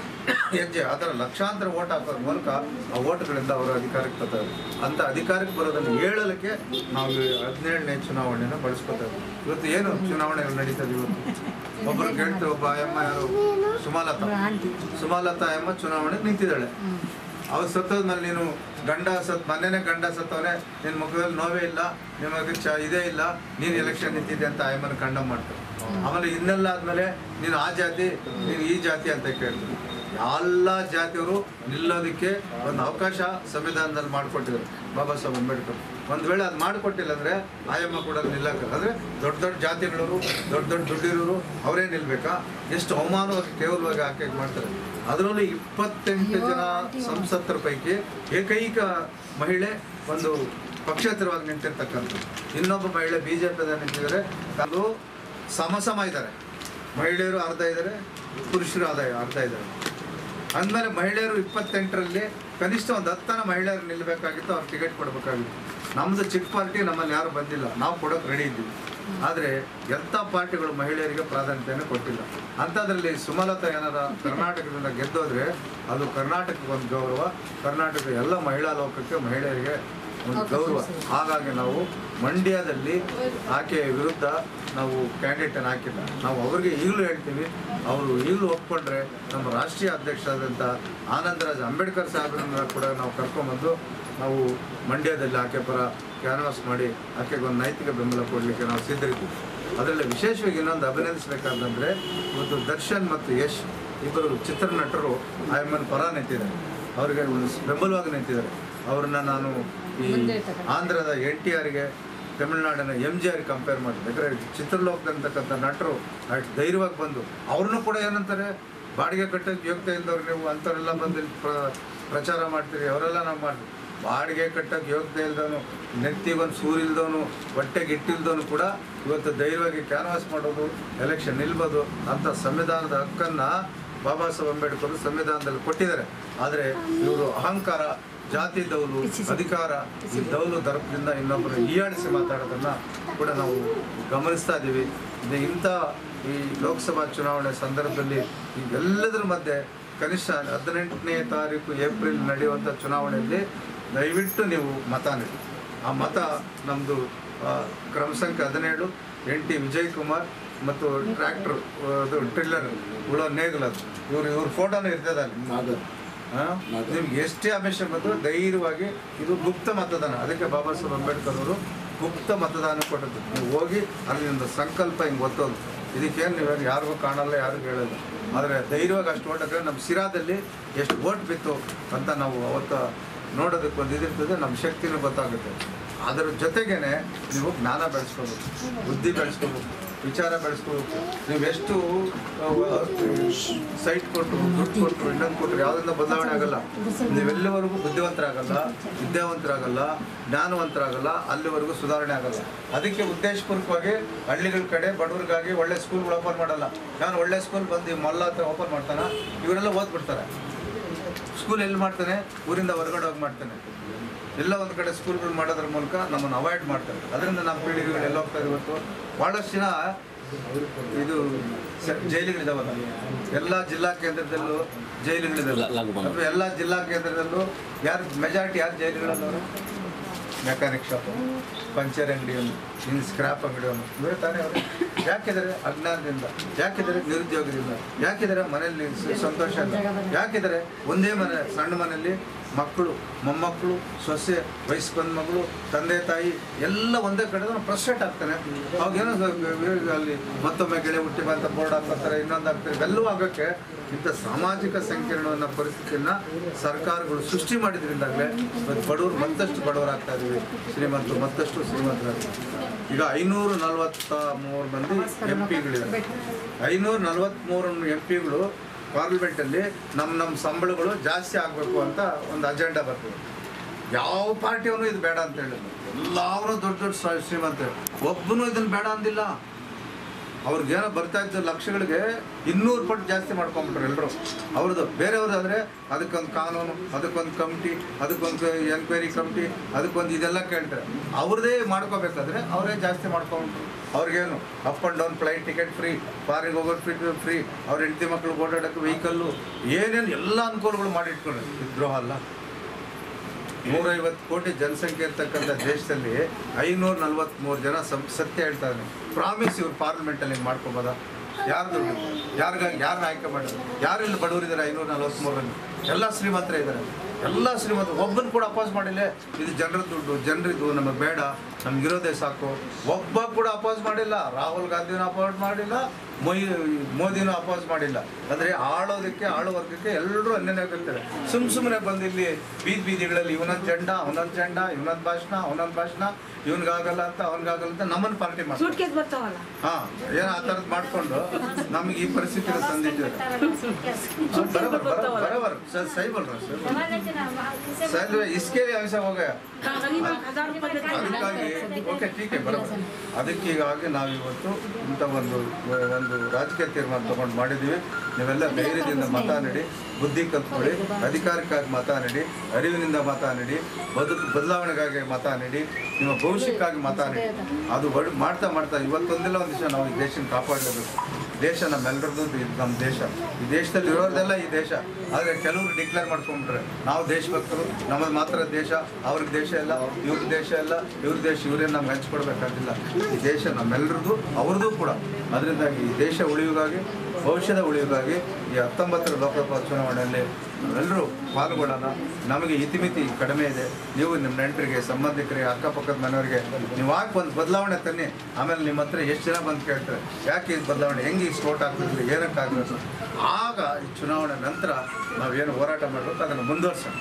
ಹೆಜ್ಜೆ ಆ ಥರ ಲಕ್ಷಾಂತರ ಓಟ್ ಹಾಕೋದ್ರ ಮೂಲಕ ಆ ಓಟ್ಗಳಿಂದ ಅವರು ಅಧಿಕಾರಕ್ಕೆ ಬರ್ತಾರೆ ಅಂತ ಅಧಿಕಾರಕ್ಕೆ ಬರೋದನ್ನು ಹೇಳಲಿಕ್ಕೆ ನಾವು ಈ ಹದಿನೇಳನೇ ಚುನಾವಣೆಯನ್ನು ಬಳಸ್ಕೊತೇವೆ ಇವತ್ತು ಏನು ಚುನಾವಣೆಗಳು ನಡೀತದೆ ಇವತ್ತು ಒಬ್ಬರು ಕೇಳ್ತಾರೆ ಒಬ್ಬ ಅಮ್ಮ ಯಾರು ಸುಮಾಲತಾ ಸುಮಾಲತಾ ಅಮ್ಮ ಚುನಾವಣೆಗೆ ನಿಂತಿದ್ದಾಳೆ ಅವ್ರು ಸತ್ತೋದ್ಮೇಲೆ ನೀನು ಗಂಡ ಸತ್ ಮನೆನೇ ಗಂಡ ಸತ್ತವನೇ ನಿನ್ನ ಮುಖದಲ್ಲಿ ನೋವೇ ಇಲ್ಲ ನಿಮಗೆ ಚ ಇದೇ ಇಲ್ಲ ನೀನು ಎಲೆಕ್ಷನ್ ನಿಂತಿದ್ದೆ ಅಂತ ಆಯಮ್ಮನ ಕಂಡಮ್ ಮಾಡ್ತಾರೆ ಆಮೇಲೆ ಇನ್ನೆಲ್ಲ ಆದ್ಮೇಲೆ ನೀನು ಆ ಜಾತಿ ನೀನು ಈ ಜಾತಿ ಅಂತ ಕೇಳ್ತಾರೆ ಎಲ್ಲ ಜಾತಿಯವರು ನಿಲ್ಲೋದಕ್ಕೆ ಒಂದು ಅವಕಾಶ ಸಂವಿಧಾನದಲ್ಲಿ ಮಾಡಿಕೊಟ್ಟಿದ್ರು ಬಾಬಾ ಸಾಹೇಬ್ ಅಂಬೇಡ್ಕರ್ ಒಂದು ವೇಳೆ ಅದು ಮಾಡಿಕೊಟ್ಟಿಲ್ಲ ಅಂದರೆ ಆಯಮ್ಮ ಕೂಡ ನಿಲ್ಲಕ್ಕೆ ಅಂದರೆ ದೊಡ್ಡ ದೊಡ್ಡ ಜಾತಿಗಳವರು ದೊಡ್ಡ ದೊಡ್ಡ ದುಡ್ಡಿರೋರು ಅವರೇ ನಿಲ್ಬೇಕಾ ಎಷ್ಟು ಅವಮಾನವಾಗಿ ಕೇವಲವಾಗಿ ಆಕೆ ಮಾಡ್ತಾರೆ ಅದರಲ್ಲೂ ಇಪ್ಪತ್ತೆಂಟು ಜನ ಸಂಸತ್ತರ ಪೈಕಿ ಏಕೈಕ ಮಹಿಳೆ ಒಂದು ಪಕ್ಷೇತರವಾಗಿ ನಿಂತಿರ್ತಕ್ಕಂಥದ್ದು ಇನ್ನೊಬ್ಬ ಮಹಿಳೆ ಬಿ ಜೆ ಪಿದ ನಿಂತಿದ್ದಾರೆ ಅದು ಸಮಸಮ ಇದ್ದಾರೆ ಮಹಿಳೆಯರು ಅರ್ಧ ಇದ್ದಾರೆ ಪುರುಷರು ಅರ್ಧ ಅರ್ಧ ಇದ್ದಾರೆ ಅಂದಮೇಲೆ ಮಹಿಳೆಯರು ಇಪ್ಪತ್ತೆಂಟರಲ್ಲಿ ಕನಿಷ್ಠ ಒಂದು ಹತ್ತನ ಮಹಿಳೆಯರು ನಿಲ್ಲಬೇಕಾಗಿತ್ತು ಅವ್ರು ಟಿಕೆಟ್ ಕೊಡಬೇಕಾಗಿತ್ತು ನಮ್ಮದು ಚಿಕ್ಕ ಪಾರ್ಟಿ ನಮ್ಮಲ್ಲಿ ಯಾರು ಬಂದಿಲ್ಲ ನಾವು ಕೊಡೋಕೆ ರೆಡಿ ಇದ್ದೀವಿ ಆದರೆ ಎಂಥ ಪಾರ್ಟಿಗಳು ಮಹಿಳೆಯರಿಗೆ ಪ್ರಾಧಾನ್ಯತೆಯನ್ನು ಕೊಟ್ಟಿಲ್ಲ ಅಂಥದ್ರಲ್ಲಿ ಸುಮಲತಾ ಏನಾರ ಕರ್ನಾಟಕದಿಂದ ಗೆದ್ದೋದ್ರೆ ಅದು ಕರ್ನಾಟಕಕ್ಕೆ ಒಂದು ಗೌರವ ಕರ್ನಾಟಕ ಎಲ್ಲ ಮಹಿಳಾ ಲೋಕಕ್ಕೆ ಮಹಿಳೆಯರಿಗೆ ಒಂದು ಗೌರವ ಹಾಗಾಗಿ ನಾವು ಮಂಡ್ಯದಲ್ಲಿ ಆಕೆಯ ವಿರುದ್ಧ ನಾವು ಕ್ಯಾಂಡಿಡೇಟನ್ನು ಹಾಕಿಲ್ಲ ನಾವು ಅವ್ರಿಗೆ ಈಗಲೂ ಹೇಳ್ತೀವಿ ಅವರು ಈಗಲೂ ಒಪ್ಕೊಂಡ್ರೆ ನಮ್ಮ ರಾಷ್ಟ್ರೀಯ ಅಧ್ಯಕ್ಷರಾದಂಥ ಆನಂದರಾಜ್ ಅಂಬೇಡ್ಕರ್ ಸಾಹೇಬ್ರನ್ನ ಕೂಡ ನಾವು ಕರ್ಕೊಂಬಂದು ನಾವು ಮಂಡ್ಯದಲ್ಲಿ ಆಕೆ ಪರ ಕ್ಯಾನ್ವಾಸ್ ಮಾಡಿ ಆಕೆಗೆ ಒಂದು ನೈತಿಕ ಬೆಂಬಲ ಕೊಡಲಿಕ್ಕೆ ನಾವು ಸಿದ್ಧರಿದ್ದೀವಿ ಅದರಲ್ಲಿ ವಿಶೇಷವಾಗಿ ಇನ್ನೊಂದು ಅಭಿನಂದಿಸಬೇಕಾದಂದರೆ ಇವತ್ತು ದರ್ಶನ್ ಮತ್ತು ಯಶ್ ಇಬ್ಬರು ಚಿತ್ರನಟರು ಆಯಮ್ಮನ ಪರ ನಿಂತಿದ್ದಾರೆ ಅವರಿಗೆ ಒಂದು ಬೆಂಬಲವಾಗಿ ನಿಂತಿದ್ದಾರೆ ಅವ್ರನ್ನ ನಾನು ಈ ಆಂಧ್ರದ ಎನ್ ಟಿ ಆರ್ಗೆ ತಮಿಳುನಾಡಿನ ಎಮ್ ಜಿ ಆರ್ ಕಂಪೇರ್ ಮಾಡಿದೆ ಯಾಕಂದರೆ ಚಿತ್ರಲೋಕದಂತಕ್ಕಂಥ ನಟರು ಅಷ್ಟು ಧೈರ್ಯವಾಗಿ ಬಂದು ಅವ್ರನ್ನೂ ಕೂಡ ಏನಂತಾರೆ ಬಾಡಿಗೆ ಕಟ್ಟೋಕ್ಕೆ ಯೋಗ್ಯತೆ ಇಲ್ದವ್ರು ನೀವು ಅಂಥವರೆಲ್ಲ ಬಂದು ಇಲ್ಲಿ ಪ್ರ- ಪ್ರಚಾರ ಮಾಡ್ತೀರಿ ಅವರೆಲ್ಲ ನಾವು ಮಾಡ್ತೀವಿ ಬಾಡಿಗೆ ಕಟ್ಟೋಕ್ಕೆ ಯೋಗ್ಯತೆ ಇಲ್ದವನು ನೆತ್ತಿಗೊಂದು ಸೂರಿಲ್ದವನು ಹೊಟ್ಟೆಗೆ ಇಟ್ಟಿಲ್ದವನು ಕೂಡ ಇವತ್ತು ಧೈರ್ಯವಾಗಿ ಕ್ಯಾನ್ವಾಸ್ ಮಾಡೋದು ಎಲೆಕ್ಷನ್ ನಿಲ್ಬೋದು ಅಂತ ಸಂವಿಧಾನದ ಹಕ್ಕನ್ನು ಬಾಬಾ ಸಾಹೇಬ್ ಅಂಬೇಡ್ಕರ್ ಸಂವಿಧಾನದಲ್ಲಿ ಕೊಟ್ಟಿದ್ದಾರೆ ಆದರೆ ಇವರು ಅಹಂಕಾರ ಜಾತಿ ದೌಲು ಅಧಿಕಾರ ಈ ದೌಲು ದರ್ಪದಿಂದ ಇನ್ನೊಬ್ಬರು ಹೀಯಾಳಿಸಿ ಮಾತಾಡೋದನ್ನ ಕೂಡ ನಾವು ಗಮನಿಸ್ತಾ ಇದ್ದೀವಿ ಇದು ಇಂಥ ಈ ಲೋಕಸಭಾ ಚುನಾವಣೆ ಸಂದರ್ಭದಲ್ಲಿ ಇದೆಲ್ಲದರ ಮಧ್ಯೆ ಕನಿಷ್ಠ ಹದಿನೆಂಟನೇ ತಾರೀಕು ಏಪ್ರಿಲ್ ನಡೆಯುವಂಥ ಚುನಾವಣೆಯಲ್ಲಿ ದಯವಿಟ್ಟು ನೀವು ಮತ ನೀಡಿ ಆ ಮತ ನಮ್ಮದು ಕ್ರಮ ಸಂಖ್ಯೆ ಹದಿನೇಳು ಎನ್ ಟಿ ವಿಜಯ್ ಕುಮಾರ್ ಮತ್ತು ಟ್ರ್ಯಾಕ್ಟರ್ ಅದು ಟ್ರಿಲ್ಲರ್ ಉಳೋ ನೇಗಲ್ ಅದು ಇವ್ರು ಇವ್ರ ಫೋಟೋನು ಇರ್ತದೆ ಅಲ್ಲಿ ಆ? ನಿಮ್ಗೆ ಎಷ್ಟೇ ಆಮಿಷ ಬಂದರೂ ಧೈರ್ಯವಾಗಿ ಇದು ಗುಪ್ತ ಮತದಾನ ಅದಕ್ಕೆ ಬಾಬಾ ಸಾಹೇಬ್ ಅಂಬೇಡ್ಕರ್ ಅವರು ಗುಪ್ತ ಮತದಾನ ಕೊಟ್ಟದ್ದು ನೀವು ಹೋಗಿ ಅಲ್ಲಿ ಒಂದು ಸಂಕಲ್ಪ ಹಿಂಗೆ ಒತ್ತೋದು ಇದಕ್ಕೇನು ನೀವು ಯಾರಿಗೂ ಕಾಣಲ್ಲ ಯಾರಿಗೂ ಹೇಳಲ್ಲ ಆದರೆ ಧೈರ್ಯವಾಗಿ ಅಷ್ಟು ಓಟ್ ಹಾಕಿದ್ರೆ ನಮ್ಮ ಸಿರಾದಲ್ಲಿ ಎಷ್ಟು ಓಟ್ ಬಿತ್ತು ಅಂತ ನಾವು ಅವತ್ತು ನೋಡೋದಕ್ಕೆ ಒಂದು ಇದಿರ್ತದೆ ನಮ್ಮ ಶಕ್ತಿನೂ ಗೊತ್ತಾಗುತ್ತೆ ಅದರ ಜೊತೆಗೇನೆ ನೀವು ಜ್ಞಾನ ಬೆಳೆಸ್ಕೋಬೇಕು ಬುದ್ಧಿ ಬೆಳೆಸ್ಕೋಬೇಕು ವಿಚಾರ ಬೆಳೆಸ್ಕೋಬೇಕು ನೀವು ಎಷ್ಟು ಸೈಟ್ ಕೊಟ್ಟು ದುಡ್ಡು ಕೊಟ್ಟು ಇನ್ನೊಂದು ಕೊಟ್ಟರು ಯಾವುದರಿಂದ ಬದಲಾವಣೆ ಆಗಲ್ಲ ನೀವೆಲ್ಲಿವರೆಗೂ ಬುದ್ಧಿವಂತರಾಗಲ್ಲ ವಿದ್ಯಾವಂತರಾಗಲ್ಲ ಜ್ಞಾನವಂತರಾಗಲ್ಲ ಅಲ್ಲಿವರೆಗೂ ಸುಧಾರಣೆ ಆಗಲ್ಲ ಅದಕ್ಕೆ ಉದ್ದೇಶಪೂರ್ವಕವಾಗಿ ಹಳ್ಳಿಗಳ ಕಡೆ ಬಡವರಿಗಾಗಿ ಒಳ್ಳೆ ಸ್ಕೂಲ್ಗಳು ಓಪನ್ ಮಾಡಲ್ಲ ನಾನು ಒಳ್ಳೆ ಸ್ಕೂಲ್ ಬಂದು ಮೊಲ್ಲ ಹತ್ರ ಓಪನ್ ಮಾಡ್ತಾನೆ ಇವರೆಲ್ಲ ಓದ್ಬಿಡ್ತಾರೆ ಸ್ಕೂಲ್ ಎಲ್ಲಿ ಮಾಡ್ತಾನೆ ಊರಿಂದ ಹೊರಗಡೆ ಹೋಗಿ ಮಾಡ್ತಾನೆ ಎಲ್ಲ ಒಂದು ಕಡೆ ಸ್ಕೂಲ್ಗಳು ಮಾಡೋದ್ರ ಮೂಲಕ ನಮ್ಮನ್ನು ಅವಾಯ್ಡ್ ಮಾಡ್ತಾರೆ ಅದರಿಂದ ನಮ್ಮ ಪೀಳಿಗೆಗಳು ಎಲ್ಲ ಹೋಗ್ತಾರೆ ಇವತ್ತು ಭಾಳಷ್ಟು ಜನ ಇದು ಸ- ಜೈಲುಗಳಿದಾವಲ್ಲ ಎಲ್ಲ ಜಿಲ್ಲಾ ಕೇಂದ್ರದಲ್ಲೂ ಜೈಲುಗಳಿದಾವೆ ಅಥವಾ ಎಲ್ಲ ಜಿಲ್ಲಾ ಕೇಂದ್ರದಲ್ಲೂ ಯಾರು ಮೆಜಾರಿಟಿ ಯಾರು ಜೈಲುಗಳಲ್ಲವರು ಮೆಕ್ಯಾನಿಕ್ ಶಾಪ್ ಪಂಚರ್ ಅಂಗಡಿಯವನು ಇನ್ನು ಸ್ಕ್ರಾಪ್ ಅಂಗಡಿಯವನು ಇವರೇ ತಾನೇ ಅವರು ಯಾಕಿದ್ದಾರೆ ಅಜ್ಞಾನದಿಂದ ಯಾಕಿದ್ದಾರೆ ನಿರುದ್ಯೋಗದಿಂದ ಯಾಕಿದ್ದಾರೆ ಮನೆಯಲ್ಲಿ ಸ- ಸಂತೋಷ ಇಲ್ಲ ಯಾಕಿದ್ದಾರೆ ಒಂದೇ ಮನೆ ಸಣ್ಣ ಮನೆಯಲ್ಲಿ ಮಕ್ಕಳು ಮೊಮ್ಮಕ್ಕಳು ಸೊಸೆ ವಯಸ್ಸು ಬಂದ ಮಗಳು ತಂದೆ ತಾಯಿ ಎಲ್ಲ ಒಂದೇ ಕಡೆ ಫ್ರಸ್ಟ್ರೇಟ್ ಆಗ್ತಾನೆ ಅವಾಗೇನೋ ಸ- ಅಲ್ಲಿ ಮತ್ತೊಮ್ಮೆ ಗೆಳೆ ಹುಟ್ಟಿ ಬಂತ ಬೋರ್ಡ್ ಹಾಕ್ತಾರೆ ಇನ್ನೊಂದು ಹಾಕ್ತಾರೆ ಇವೆಲ್ಲವೂ ಆಗೋಕ್ಕೆ ಇಂಥ ಸಾಮಾಜಿಕ ಸಂಕೀರ್ಣವನ್ನ ಪರಿಸ್ಥಿತಿಯನ್ನ ಸರ್ಕಾರಗಳು ಸೃಷ್ಟಿ ಮಾಡಿದ್ರಿಂದಾಗಲೇ ಇವತ್ತು ಬಡವರು ಮತ್ತಷ್ಟು ಬಡವರಾಗ್ತಾ ಇದೀವಿ ಶ್ರೀಮಂತರು ಮತ್ತಷ್ಟು ಶ್ರೀಮಂತರಾಗ್ತಾರೆ ಈಗ ಐನೂರ ನಲವತ್ತ ಮೂರು ಮಂದಿ ಎಂ ಪಿಗಳಿದ್ದಾರೆ ಐನೂರ ನಲವತ್ತ್ಮೂರು ಎಂ ಪಿಗಳು ಪಾರ್ಲಿಮೆಂಟಲ್ಲಿ ನಮ್ಮ ನಮ್ಮ ಸಂಬಳಗಳು ಜಾಸ್ತಿ ಆಗಬೇಕು ಅಂತ ಒಂದು ಅಜೆಂಡಾ ಬರ್ತದೆ ಯಾವ ಪಾರ್ಟಿಯವನು ಇದು ಬೇಡ ಅಂತ ಹೇಳಿದ್ರು ಎಲ್ಲರೂ ದೊಡ್ಡ ದೊಡ್ಡ ಶ್ರೀ- ಶ್ರೀಮಂತರು ಒಬ್ಬನು ಇದನ್ನು ಬೇಡ ಅಂದಿಲ್ಲ ಅವ್ರಿಗೇನೋ ಬರ್ತಾ ಇದ್ದ ಲಕ್ಷಗಳಿಗೆ ಇನ್ನೂರು ಪಟ್ಟು ಜಾಸ್ತಿ ಮಾಡ್ಕೊಂಬಿಟ್ರು ಎಲ್ಲರೂ ಅವ್ರದ್ದು ಬೇರೆಯವ್ರದ್ದು ಅಂದರೆ ಅದಕ್ಕೊಂದು ಕಾನೂನು ಅದಕ್ಕೊಂದು ಕಮಿಟಿ ಅದಕ್ಕೊಂದು ಎನ್ಕ್ವೈರಿ ಕಮಿಟಿ ಅದಕ್ಕೊಂದು ಇದೆಲ್ಲ ಕೇಳ್ತಾರೆ ಅವ್ರದ್ದೇ ಮಾಡ್ಕೋಬೇಕಾದ್ರೆ ಅವರೇ ಜಾಸ್ತಿ ಮಾಡ್ಕೊಂಬಿಟ್ರು ಅವ್ರಿಗೇನು up and down flight ticket free foreign ಹೋಗೋದು ಫ್ರೀ ಫ್ರೀ ಅವ್ರ ಹೆಂಡತಿ ಮಕ್ಕಳು ಓಡಾಡೋಕ್ಕೆ ವೆಹಿಕಲ್ಲು ಏನೇನು ಎಲ್ಲ ಅನುಕೂಲಗಳು ಮಾಡಿಟ್ಕೊಂಡ್ರು ಇದು ದ್ರೋಹ ಅಲ್ಲ ನೂರೈವತ್ತು ಕೋಟಿ ಜನಸಂಖ್ಯೆ ಇರ್ತಕ್ಕಂಥ ದೇಶದಲ್ಲಿ ಐನೂರ ನಲ್ವತ್ಮೂರು ಜನ ಸಂ ಸತ್ಯ ಹೇಳ್ತಾರೆ ಪ್ರಾಮಿಸ್ ಇವ್ರು ಪಾರ್ಲಿಮೆಂಟಲ್ಲಿ ಹಿಂಗೆ ಮಾಡ್ಕೊಬೋದಾ ಯಾರು ದುಡ್ಡು ಯಾರಿಗಾಗಿ ಯಾರನ್ನ ಆಯ್ಕೆ ಮಾಡಿದ್ರು ಯಾರೆಲ್ಲ ಬಡವರಿದ್ದಾರೆ ಐನೂರ ನಲ್ವತ್ಮೂರರಲ್ಲಿ ಎಲ್ಲ ಶ್ರೀಮಂತರ ಇದ್ದಾರೆ ಎಲ್ಲ ಶ್ರೀಮಂತರು ಒಬ್ಬನ ಕೂಡ ಅಪೋಸ್ ಮಾಡಿಲ್ಲ ಇದು ಜನರ ದುಡ್ಡು ಜನರಿದ್ದು ನಮಗೆ ಬೇಡ ನಮ್ಗಿರೋದೇ ಸಾಕು ಒಬ್ಬ ಕೂಡ ಅಪೋಸ್ ಮಾಡಿಲ್ಲ ರಾಹುಲ್ ಗಾಂಧಿನೂ ಅಪೋಸ್ ಮಾಡಿಲ್ಲ ಮೊಯ್ ಮೋದಿನೂ ಅಪೋಸ್ ಮಾಡಿಲ್ಲ ಅಂದರೆ ಆಳೋದಕ್ಕೆ ಆಳೋ ವರ್ಗಕ್ಕೆ ಎಲ್ಲರೂ ಅನ್ಯನಾಗಿರ್ತಾರೆ ಸುಮ್ ಸುಮ್ಮನೆ ಬಂದು ಇಲ್ಲಿ ಬೀದಿ ಬೀದಿಗಳಲ್ಲಿ ಇವನೊಂದು ಜೆಂಡ ಅವನೊಂದು ಜೆಂಡ ಇವನೊಂದು ಭಾಷಣ ಅವನೊಂದು ಭಾಷಣ ಇವನ್ಗಾಗಲ್ಲ ಅಂತ ಅವನಿಗಾಗಲ್ಲ ಅಂತ ನಮ್ಮನ್ನು ಪಾರ್ಟಿ ಮಾಡ್ತಾರೆ ಸೂಟ್ ಕೇಸ್ ಬರ್ತಾವಲ್ಲ ಹಾ ಏನೋ ಆ ಥರದ್ದು ಮಾಡ್ಕೊಂಡು ನಮಗೆ ಈ ಪರಿಸ್ಥಿತಿ ತಂದಿದ್ದಾರೆ ಬರಬರ್ ಬರಬರ್ ಸರ್ ಸही बोल रहा सर सर इसके लिए ऐसा हो गया ಹಜಾರ್ ರೂಪಾಯಿ ಅದಕ್ಕಾಗಿ ಓಕೆ ಟೀಕೆ ಬರೋಬರ್ ಅದಕ್ಕೀಗಾಗಿ ನಾವಿವತ್ತು ಇಂಥ ಒಂದು ಒಂದು ರಾಜಕೀಯ ತೀರ್ಮಾನ ತಗೊಂಡು ಮಾಡಿದ್ದೀವಿ ನೀವೆಲ್ಲ ಧೈರ್ಯದಿಂದ ಮತ ನೀಡಿ ಬುದ್ಧಿ ಕಲ್ತ್ಕೊಳ್ಳಿ ಅಧಿಕಾರಕ್ಕಾಗಿ ಮತ ನೀಡಿ ಅರಿವಿನಿಂದ ಮತ ನೀಡಿ ಬದುಕು ಬದಲಾವಣೆಗಾಗಿ ಮತ ನೀಡಿ ನಿಮ್ಮ ಭವಿಷ್ಯಕ್ಕಾಗಿ ಮತ ನೀಡಿ ಅದು ಒಡ್ ಮಾಡ್ತಾ ಮಾಡ್ತಾ ಇವತ್ತೊಂದಿಲ್ಲ ಒಂದು ದಿವಸ ನಾವು ಈ ದೇಶನ ಕಾಪಾಡಲೇಬೇಕು ದೇಶ ನಮ್ಮೆಲ್ಲರದ್ದು ಇದು ನಮ್ಮ ದೇಶ ಈ ದೇಶದಲ್ಲಿ ಇರೋದೆಲ್ಲ ಈ ದೇಶ ಆದರೆ ಕೆಲವರು ಡಿಕ್ಲೇರ್ ಮಾಡ್ಕೊಂಡ್ಬಿಟ್ರೆ ನಾವು ದೇಶಭಕ್ತರು ನಮ್ಮದು ಮಾತ್ರ ದೇಶ ಅವ್ರಿಗೆ ದೇಶ ಇಲ್ಲ ಇವ್ರ ದೇಶ ಇಲ್ಲ ಇವ್ರ ದೇಶ ಇವರೇನು ನಮ್ಗೆ ಹಂಚ್ಕೊಡ್ಬೇಕಾಗಿಲ್ಲ ಈ ದೇಶ ನಮ್ಮೆಲ್ಲರದ್ದು ಅವ್ರದ್ದು ಕೂಡ ಅದರಿಂದಾಗಿ ಈ ದೇಶ ಉಳಿಯುಗಾಗಿ ಭವಿಷ್ಯದ ಉಳಿಯುಗಾಗಿ ಈ ಹತ್ತೊಂಬತ್ತರ ಲೋಕಸಭಾ ಚುನಾವಣೆಯಲ್ಲಿ ನಾವೆಲ್ಲರೂ ಪಾಲ್ಗೊಳ್ಳೋಣ ನಮಗೆ ಇತಿಮಿತಿ ಕಡಿಮೆ ಇದೆ ನೀವು ನಿಮ್ಮ ನೆಂಟರಿಗೆ ಸಂಬಂಧಿಕರಿಗೆ ಅಕ್ಕಪಕ್ಕದ ಮನೆಯವರಿಗೆ ನೀವು ಹಾಕಿ ಒಂದು ಬದಲಾವಣೆ ತನ್ನಿ ಆಮೇಲೆ ನಿಮ್ಮ ಹತ್ರ ಎಷ್ಟು ಜನ ಬಂದು ಕೇಳ್ತಾರೆ ಯಾಕೆ ಇದು ಬದಲಾವಣೆ ಹೆಂಗೆ ಇಷ್ಟು ಓಟ್ ಹಾಕ್ತಿದ್ರಿ ಏನಕ್ಕೆ ಆಗಬೇಕು ಆಗ ಈ ಚುನಾವಣೆ ನಂತರ ನಾವೇನು ಹೋರಾಟ ಮಾಡಬೇಕು ಅದನ್ನು ಮುಂದುವರ್ಸೋಣ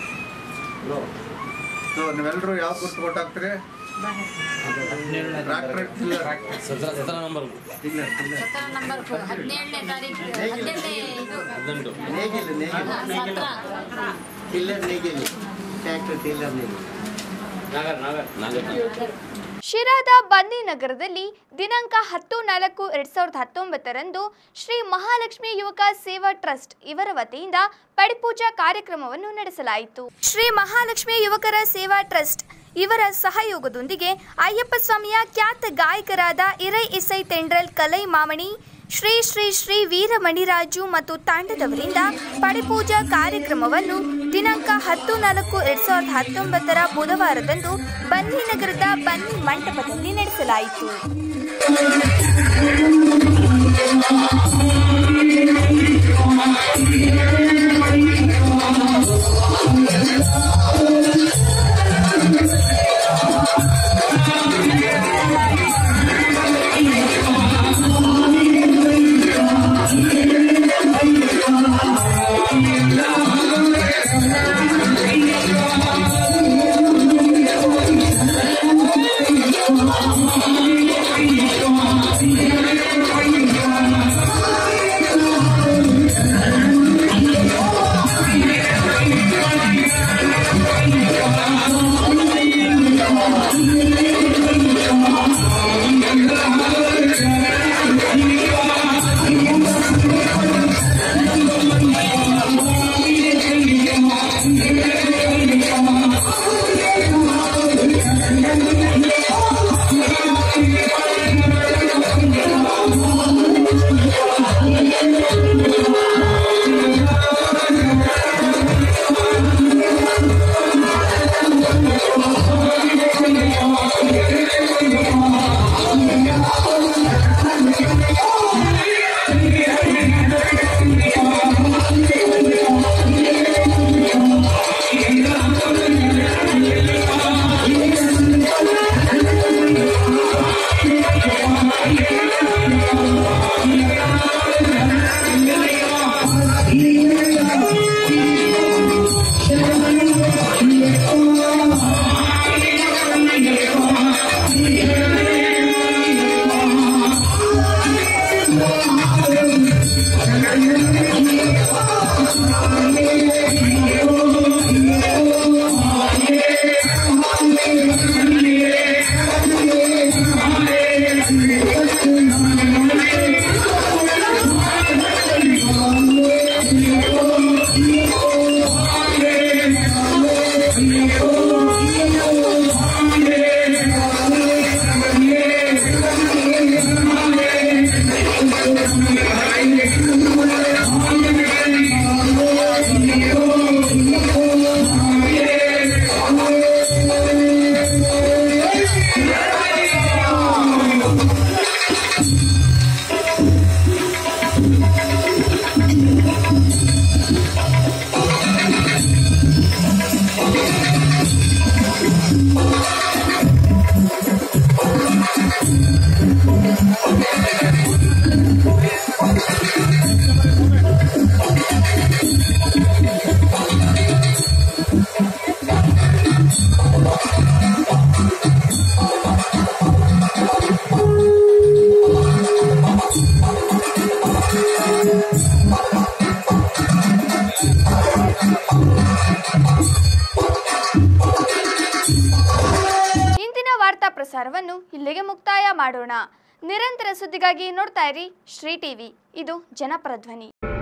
ಸೊ ನೀವೆಲ್ಲರೂ ಯಾವ ಗುರುತು ಓಟ್ ಹಾಕ್ತೀರಿ ಟ್ರ್ಯಾಕ್ಟರ್ ಟಿಲ್ಲರ್ ಸತ್ರ ಸತ್ರ ನಂಬರ್ ಟಿಲ್ಲರ್ ಟಿಲ್ಲರ್ ನಂಬರ್ ಹದಿನೇಳನೇ ತಾರೀಕು ಹದಿನೆಂಟನೇ ಇದು ಹದಿನೆಂಟು ನೇಗಿಲು ನೇಗಿಲು ಸತ್ರ ಟಿಲ್ಲರ್ ನೇಗಿಲು ಟ್ರ್ಯಾಕ್ಟರ್ ಟಿಲ್ಲರ್ ನೇಗಿಲು ನಾಗರ್ ನಾಗರ್ ನಾಗರ್ ಶಿರಾದ ಬನ್ನಿ ನಗರದಲ್ಲಿ ದಿನಾಂಕ ಹತ್ತು ನಾಲ್ಕು ಎರಡ್ ಸಾವಿರದ ಹತ್ತೊಂಬತ್ತರಂದು ಶ್ರೀ ಮಹಾಲಕ್ಷ್ಮಿ ಯುವಕ ಸೇವಾ ಟ್ರಸ್ಟ್ ಇವರ ವತಿಯಿಂದ ಪಡಿಪೂಜಾ ಕಾರ್ಯಕ್ರಮವನ್ನು ನಡೆಸಲಾಯಿತು ಶ್ರೀ ಮಹಾಲಕ್ಷ್ಮಿ ಯುವಕರ ಸೇವಾ ಟ್ರಸ್ಟ್ ಇವರ ಸಹಯೋಗದೊಂದಿಗೆ ಅಯ್ಯಪ್ಪ ಸ್ವಾಮಿಯ ಖ್ಯಾತ ಗಾಯಕರಾದ ಇರೈ ಇಸೈ ತೆಂಡ್ರಲ್ ಕಲೈ ಮಾಮಣಿ ಶ್ರೀ ಶ್ರೀ ಶ್ರೀ ವೀರಮಣಿರಾಜು ಮತ್ತು ತಂಡದವರಿಂದ ಪಡಿಪೂಜಾ ಕಾರ್ಯಕ್ರಮವನ್ನು ದಿನಾಂಕ ಹತ್ತು ನಾಲ್ಕು ಎರಡ್ ಸಾವಿರದ ಹತ್ತೊಂಬತ್ತರ ಬುಧವಾರದಂದು ಬನ್ನಿ ನಗರದ ಬನ್ನಿ ಮಂಟಪದಲ್ಲಿ ನಡೆಸಲಾಯಿತು Thank ಇಂದಿನ ವಾರ್ತಾ ಪ್ರಸಾರವನ್ನು ಇಲ್ಲಿಗೆ ಮುಕ್ತಾಯ ಮಾಡೋಣ ನಿರಂತರ ಸುದ್ದಿಗಾಗಿ ನೋಡ್ತಾ ಇರಿ ಶ್ರೀ ಟಿವಿ ಇದು ಜನಪರ ಧ್ವನಿ